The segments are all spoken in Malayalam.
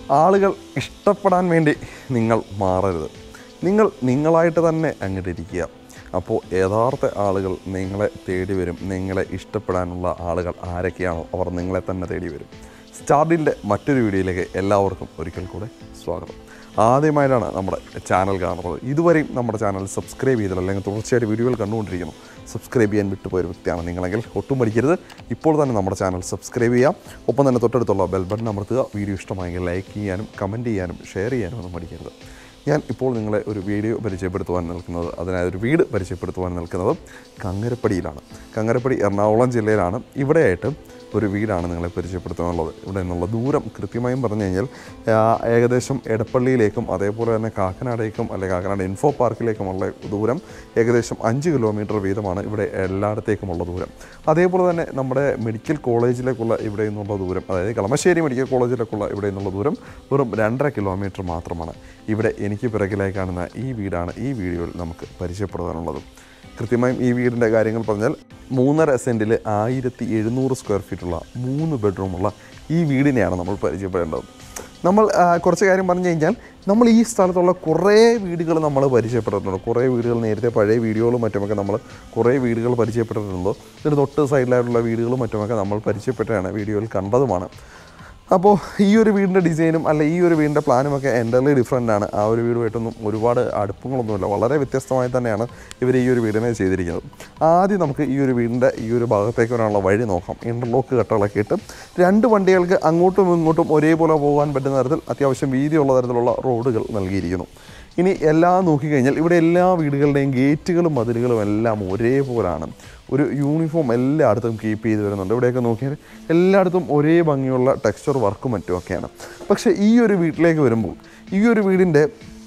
ആളുകൾ ഇഷ്ടപ്പെടാൻ വേണ്ടി നിങ്ങൾ മാറരുത് നിങ്ങൾ നിങ്ങളായിട്ട് തന്നെ അങ്ങോട്ട് ഇരിക്കുക അപ്പോൾ യഥാർത്ഥ ആളുകൾ നിങ്ങളെ തേടി വരും നിങ്ങളെ ഇഷ്ടപ്പെടാനുള്ള ആളുകൾ ആരൊക്കെയാണോ അവർ നിങ്ങളെ തന്നെ തേടി വരും സ്റ്റാർഡിൻ്റെ മറ്റൊരു വീഡിയോയിലേക്ക് എല്ലാവർക്കും ഒരിക്കൽ കൂടെ സ്വാഗതം ആദ്യമായിട്ടാണ് നമ്മുടെ ചാനൽ കാണുന്നത് ഇതുവരെയും നമ്മുടെ ചാനൽ സബ്സ്ക്രൈബ് ചെയ്തില്ല അല്ലെങ്കിൽ തുടർച്ചയായിട്ട് വീഡിയോകൾ കണ്ടുകൊണ്ടിരിക്കുന്നു സബ്സ്ക്രൈബ് ചെയ്യാൻ വിട്ടുപോയൊരു വ്യക്തിയാണ് നിങ്ങളെങ്കിൽ ഒട്ടും പഠിക്കരുത് ഇപ്പോൾ തന്നെ നമ്മുടെ ചാനൽ സബ്സ്ക്രൈബ് ചെയ്യാം ഒപ്പം തന്നെ തൊട്ടടുത്തുള്ള ബെൽ ബട്ടൺ അമർത്തുക വീഡിയോ ഇഷ്ടമായെങ്കിൽ ലൈക്ക് ചെയ്യാനും കമൻറ്റ് ചെയ്യാനും ഷെയർ ചെയ്യാനും ഒന്നും പഠിക്കരുത് ഞാൻ ഇപ്പോൾ നിങ്ങളെ ഒരു വീഡിയോ പരിചയപ്പെടുത്തുവാൻ നിൽക്കുന്നത് അതിനായി ഒരു വീട് പരിചയപ്പെടുത്തുവാൻ നിൽക്കുന്നത് കങ്ങരപ്പടിയിലാണ് കങ്ങരപ്പടി എറണാകുളം ജില്ലയിലാണ് ഇവിടെയായിട്ട് ഒരു വീടാണ് നിങ്ങളെ പരിചയപ്പെടുത്താനുള്ളത് ഇവിടെ നിന്നുള്ള ദൂരം കൃത്യമായും പറഞ്ഞു കഴിഞ്ഞാൽ ആ, ഏകദേശം എടപ്പള്ളിയിലേക്കും അതേപോലെ തന്നെ കാക്കനാടേക്കും അല്ലെങ്കിൽ കാക്കനാട് ഇൻഫോ പാർക്കിലേക്കുമുള്ള ദൂരം ഏകദേശം അഞ്ച് കിലോമീറ്റർ വീതമാണ് ഇവിടെ എല്ലായിടത്തേക്കുമുള്ള ദൂരം അതേപോലെ തന്നെ നമ്മുടെ മെഡിക്കൽ കോളേജിലേക്കുള്ള ഇവിടെ നിന്നുള്ള ദൂരം അതായത് കളമശ്ശേരി മെഡിക്കൽ കോളേജിലേക്കുള്ള ഇവിടെ നിന്നുള്ള ദൂരം വെറും രണ്ടര കിലോമീറ്റർ മാത്രമാണ് ഇവിടെ എനിക്ക് പിറകിലായി കാണുന്ന ഈ വീടാണ് ഈ വീഡിയോയിൽ നമുക്ക് പരിചയപ്പെടുത്താനുള്ളത് കൃത്യമായും ഈ വീടിൻ്റെ കാര്യങ്ങൾ പറഞ്ഞാൽ മൂന്നര സെൻറ്റിൽ ആയിരത്തി എഴുന്നൂറ് സ്ക്വയർ ഫീറ്റുള്ള മൂന്ന് ബെഡ്റൂമുള്ള ഈ വീടിനെയാണ് നമ്മൾ പരിചയപ്പെടേണ്ടത് നമ്മൾ ആ, കുറച്ച് കാര്യം പറഞ്ഞു കഴിഞ്ഞാൽ നമ്മൾ ഈ സ്ഥലത്തുള്ള കുറേ വീടുകൾ നമ്മൾ പരിചയപ്പെട്ടിട്ടുണ്ട് കുറേ വീടുകൾ നേരത്തെ പഴയ വീഡിയോകളും മറ്റുമൊക്കെ നമ്മൾ കുറേ വീടുകൾ പരിചയപ്പെട്ടിട്ടുണ്ട് ഇതിന് തൊട്ട് സൈഡിലായിട്ടുള്ള വീടുകളും മറ്റുമൊക്കെ നമ്മൾ പരിചയപ്പെട്ടാണ് വീഡിയോയിൽ കണ്ടതുമാണ് അപ്പോൾ ഈ ഒരു വീടിൻ്റെ ഡിസൈനും അല്ല ഈ ഒരു വീടിൻ്റെ പ്ലാനും ഒക്കെ എൻ്റർലി ഡിഫറെൻ്റ് ആണ് ആ ഒരു വീടുമായിട്ടൊന്നും ഒരുപാട് അടുപ്പങ്ങളൊന്നുമില്ല വളരെ വ്യത്യസ്തമായി തന്നെയാണ് ഇവർ ഈ ഒരു വീടിനെ ചെയ്തിരിക്കുന്നത് ആദ്യം നമുക്ക് ഈ ഒരു വീടിൻ്റെ ഈ ഒരു ഭാഗത്തേക്ക് വരാനുള്ള വഴി നോക്കാം ഇൻ്റർലോക്ക് കട്ടകളൊക്കെ ഇട്ട് രണ്ട് വണ്ടികൾക്ക് അങ്ങോട്ടും ഇങ്ങോട്ടും ഒരേപോലെ പോകാൻ പറ്റുന്ന തരത്തിൽ അത്യാവശ്യം വീതിയുള്ള തരത്തിലുള്ള റോഡുകൾ നൽകിയിരിക്കുന്നു ഇനി എല്ലാം നോക്കിക്കഴിഞ്ഞാൽ ഇവിടെ എല്ലാ വീടുകളുടെയും ഗേറ്റുകളും മതിലുകളും എല്ലാം ഒരേപോലാണ് ഒരു യൂണിഫോം എല്ലായിടത്തും കീപ്പ് ചെയ്ത് വരുന്നുണ്ട് ഇവിടെയൊക്കെ നോക്കിയാൽ എല്ലായിടത്തും ഒരേ ഭംഗിയുള്ള ടെക്സ്ചർ വർക്കും മറ്റുമൊക്കെയാണ് പക്ഷേ ഈ ഒരു വീട്ടിലേക്ക് വരുമ്പോൾ ഈ ഒരു വീടിൻ്റെ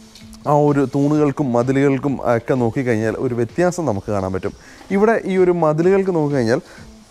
ആ ഒരു തൂണുകൾക്കും മതിലുകൾക്കും ഒക്കെ നോക്കിക്കഴിഞ്ഞാൽ ഒരു വ്യത്യാസം നമുക്ക് കാണാൻ പറ്റും ഇവിടെ ഈ ഒരു മതിലുകൾക്ക് നോക്കിക്കഴിഞ്ഞാൽ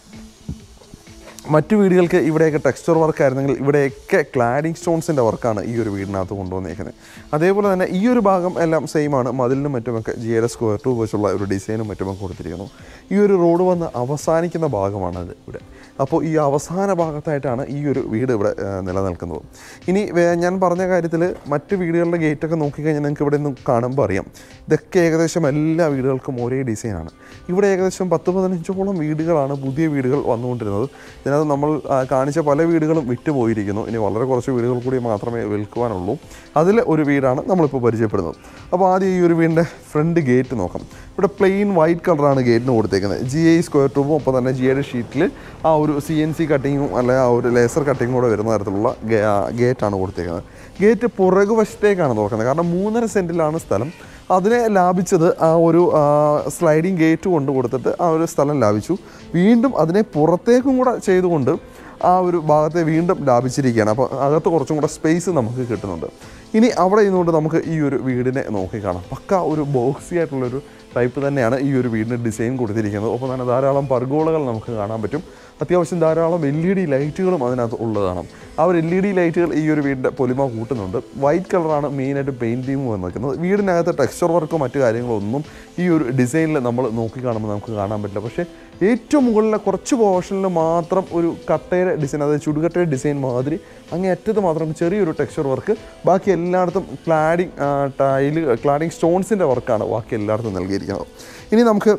മറ്റു വീടുകൾക്ക് ഇവിടെയൊക്കെ ടെക്സ്ചർ വർക്ക് ആയിരുന്നെങ്കിൽ ഇവിടെയൊക്കെ ക്ലാഡിംഗ് സ്റ്റോൺസിൻ്റെ വർക്കാണ് ഈ ഒരു വീടിനകത്ത് കൊണ്ടുവന്നേക്കുന്നത് അതേപോലെ തന്നെ ഈ ഒരു ഭാഗം എല്ലാം സെയിം ആണ് മതിലിനും മറ്റുമൊക്കെ ജി എൽ സ്ക്വയർ ടു വെച്ചുള്ള ഒരു ഡിസൈനും മറ്റുമൊക്കെ കൊടുത്തിരിക്കുന്നു ഈ ഒരു റോഡ് വന്ന് അവസാനിക്കുന്ന ഭാഗമാണ് ഇത് ഇവിടെ അപ്പോൾ ഈ അവസാന ഭാഗത്തായിട്ടാണ് ഈ ഒരു വീട് ഇവിടെ ആ, നിലനിൽക്കുന്നത് ഇനി വേ- ഞാൻ പറഞ്ഞ കാര്യത്തിൽ മറ്റ് വീടുകളുടെ ഗേറ്റൊക്കെ നോക്കിക്കഴിഞ്ഞാൽ നിങ്ങൾക്ക് ഇവിടെ നിന്ന് കാണുമ്പോൾ അറിയാം ഇതൊക്കെ ഏകദേശം എല്ലാ വീടുകൾക്കും ഒരേ ഡിസൈനാണ് ഇവിടെ ഏകദേശം പത്ത് പതിനഞ്ചോളം വീടുകളാണ് പുതിയ വീടുകൾ വന്നുകൊണ്ടിരുന്നത് ഇതിനകത്ത് നമ്മൾ ആ, കാണിച്ച പല വീടുകളും വിറ്റുപോയിരിക്കുന്നു ഇനി വളരെ കുറച്ച് വീടുകൾ കൂടി മാത്രമേ വിൽക്കുവാനുള്ളൂ അതിൽ ഒരു വീടാണ് നമ്മളിപ്പോൾ പരിചയപ്പെടുന്നത് അപ്പോൾ ആദ്യം ഈ ഒരു വീടിൻ്റെ ഫ്രണ്ട് ഗേറ്റ് നോക്കാം ഇവിടെ പ്ലെയിൻ വൈറ്റ് കളറാണ് ഗേറ്റിന് കൊടുത്തേക്കുന്നത് ജി ഐ സ്ക്വയർ ട്യൂബും ഒപ്പം തന്നെ ജി ഐയുടെ ഷീറ്റിൽ ആ ഒരു സി എൻ സി കട്ടിങ്ങും അല്ലെ ആ ഒരു ലേസർ കട്ടിങ്ങും കൂടെ വരുന്ന തരത്തിലുള്ള ഗേ- ആ, ഗേറ്റാണ് കൊടുത്തേക്കുന്നത് ഗേറ്റ് പുറകു വശത്തേക്കാണ് തുറക്കുന്നത് കാരണം മൂന്നര സെൻറ്റിലാണ് സ്ഥലം അതിനെ ലാഭിച്ചത് ആ ഒരു സ്ലൈഡിങ് ഗേറ്റ് കൊണ്ട് കൊടുത്തിട്ട് ആ ഒരു സ്ഥലം ലാഭിച്ചു വീണ്ടും അതിനെ പുറത്തേക്കും കൂടെ ചെയ്തുകൊണ്ട് ആ ഒരു ഭാഗത്തെ വീണ്ടും ലാഭിച്ചിരിക്കുകയാണ് അപ്പോൾ അകത്ത് കുറച്ചും കൂടെ സ്പേസ് നമുക്ക് കിട്ടുന്നുണ്ട് ഇനി അവിടെ ഇരുന്നുകൊണ്ട് നമുക്ക് ഈ ഒരു വീടിനെ നോക്കിക്കാണാം പക്ക ഒരു ബോക്സി ആയിട്ടുള്ളൊരു ടൈപ്പ് തന്നെയാണ് ഈ ഒരു വീടിന് ഡിസൈൻ കൊടുത്തിരിക്കുന്നത് ഒപ്പം തന്നെ ധാരാളം പർഗോളകൾ നമുക്ക് കാണാൻ പറ്റും അത്യാവശ്യം ധാരാളം എൽ ഇ ഡി ലൈറ്റുകളും അതിനകത്ത് ഉള്ളതാണ് ആ ഒരു എൽ ഇ ഡി ലൈറ്റുകൾ ഈ ഒരു വീടിൻ്റെ പൊലിമ കൂട്ടുന്നുണ്ട് വൈറ്റ് കളറാണ് മെയിനായിട്ട് പെയിൻറ്റ് തീം വന്നിരിക്കുന്നത് വീടിനകത്ത് ടെക്സ്ചർ വർക്കോ മറ്റു കാര്യങ്ങളോ ഒന്നും ഈ ഒരു ഡിസൈനിൽ നമ്മൾ നോക്കി കാണുമ്പോൾ നമുക്ക് കാണാൻ പറ്റില്ല പക്ഷേ ഏറ്റവും മുകളിലെ കുറച്ച് പോർഷനിൽ മാത്രം ഒരു കട്ടയുടെ ഡിസൈൻ അതായത് ചുടുകട്ടയുടെ ഡിസൈൻ മാതിരി അങ്ങേ അറ്റത്ത് മാത്രം ചെറിയൊരു ടെക്സ്ചർ വർക്ക് ബാക്കി എല്ലായിടത്തും ക്ലാഡിങ് ടൈല് ക്ലാഡിങ് സ്റ്റോൺസിൻ്റെ വർക്കാണ് ബാക്കി എല്ലായിടത്തും നൽകിയിരിക്കുന്നത് ഇനി നമുക്ക്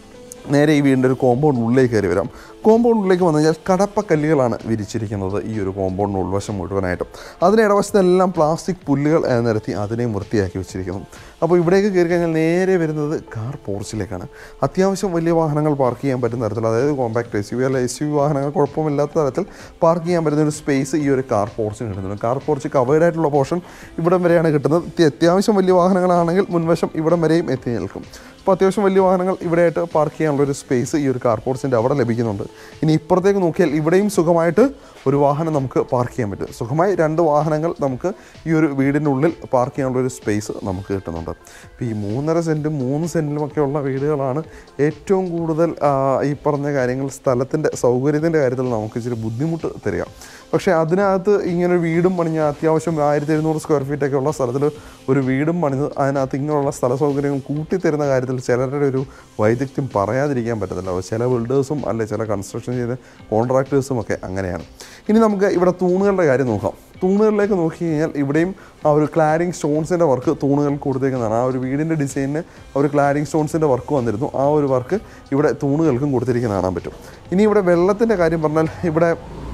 നേരെ ഈ വീടിൻ്റെ ഒരു കോമ്പൗണ്ട് ഉള്ളിലേക്ക് കയറി വരാം കോമ്പൗണ്ട് ഉള്ളിലേക്ക് വന്നു കഴിഞ്ഞാൽ കടപ്പക്കല്ലുകളാണ് വിരിച്ചിരിക്കുന്നത് ഈ ഒരു കോമ്പൗണ്ടിന് ഉൾവശം മുഴുവനായിട്ടും അതിന് ഇടവശത്തെല്ലാം പ്ലാസ്റ്റിക് പുല്ലുകൾ ഏഹ്, നിരത്തി അതിനെയും വൃത്തിയാക്കി വെച്ചിരിക്കുന്നു അപ്പോൾ ഇവിടേക്ക് കയറി കഴിഞ്ഞാൽ നേരെ വരുന്നത് കാർ പോർച്ചിലേക്കാണ് അത്യാവശ്യം വലിയ വാഹനങ്ങൾ പാർക്ക് ചെയ്യാൻ പറ്റുന്ന തരത്തിൽ അതായത് കോമ്പാക്ട് എസ് യു അല്ല എസ് യു വാഹനങ്ങൾ കുഴപ്പമില്ലാത്ത തരത്തിൽ പാർക്ക് ചെയ്യാൻ പറ്റുന്ന ഒരു സ്പേസ് ഈ ഒരു കാർ പോർച്ചിന് കിട്ടുന്നുണ്ട് കാർ പോർച്ച് കവേർഡ് ആയിട്ടുള്ള പോർഷൻ ഇവിടം വരെയാണ് കിട്ടുന്നത് അത്യ- അത്യാവശ്യം വലിയ വാഹനങ്ങളാണെങ്കിൽ മുൻവശം ഇവിടം വരെയും എത്തി നിൽക്കും അപ്പോൾ അത്യാവശ്യം വലിയ വാഹനങ്ങൾ ഇവിടെയായിട്ട് പാർക്ക് ചെയ്യാനുള്ള ഒരു സ്പേസ് ഈ ഒരു കാർ പോർട്സിൻ്റെ അവിടെ ലഭിക്കുന്നുണ്ട് ഇനി ഇപ്പുറത്തേക്ക് നോക്കിയാൽ ഇവിടെയും സുഖമായിട്ട് ഒരു വാഹനം നമുക്ക് പാർക്ക് ചെയ്യാൻ പറ്റും സുഖമായി രണ്ട് വാഹനങ്ങൾ നമുക്ക് ഈ ഒരു വീടിൻ്റെ ഉള്ളിൽ പാർക്ക് ചെയ്യാനുള്ള ഒരു സ്പേസ് നമുക്ക് കിട്ടുന്നുണ്ട് അപ്പോൾ ഈ മൂന്നര സെൻറ്റും മൂന്ന് സെൻറ്റിലുമൊക്കെ ഉള്ള വീടുകളാണ് ഏറ്റവും കൂടുതൽ ആ, ഈ പറഞ്ഞ കാര്യങ്ങൾ സ്ഥലത്തിൻ്റെ സൗകര്യത്തിൻ്റെ കാര്യത്തിൽ നമുക്ക് ഇച്ചിരി ബുദ്ധിമുട്ട് തരിക പക്ഷേ അതിനകത്ത് ഇങ്ങനെ ഒരു വീടും പണിഞ്ഞ അത്യാവശ്യം ആയിരത്തി എഴുന്നൂറ് സ്ക്വയർ ഫീറ്റ് ഒക്കെ ഉള്ള സ്ഥലത്തിൽ ഒരു വീടും പണിത് അതിനകത്ത് ഇങ്ങനെയുള്ള സ്ഥല സൗകര്യങ്ങൾ കൂട്ടിത്തരുന്ന കാര്യത്തിൽ ചിലരുടെ ഒരു വൈദഗ്ധ്യം പറയാതിരിക്കാൻ പറ്റത്തില്ല അപ്പോൾ ചില ബിൽഡേഴ്സും അല്ലെ ചില കൺസ്ട്രക്ഷൻ ചെയ്ത കോൺട്രാക്ടേഴ്സും ഒക്കെ അങ്ങനെയാണ് ഇനി നമുക്ക് ഇവിടെ തൂണുകളുടെ കാര്യം നോക്കാം തൂണുകളിലേക്ക് നോക്കി കഴിഞ്ഞാൽ ഇവിടെയും ആ ഒരു ക്ലാഡിങ് സ്റ്റോൺസിൻ്റെ വർക്ക് തൂണുകൾക്ക് കൊടുത്തേക്കുന്നതാണ് ആ ഒരു വീടിൻ്റെ ഡിസൈനിന് ആ ഒരു ക്ലാഡിങ് സ്റ്റോൺസിൻ്റെ വർക്ക് വന്നിരുന്നു ആ ഒരു വർക്ക് ഇവിടെ തൂണുകൾക്കും കൊടുത്തിരിക്കുന്ന കാണാൻ പറ്റും ഇനി ഇവിടെ വെള്ളത്തിൻ്റെ കാര്യം പറഞ്ഞാൽ ഇവിടെ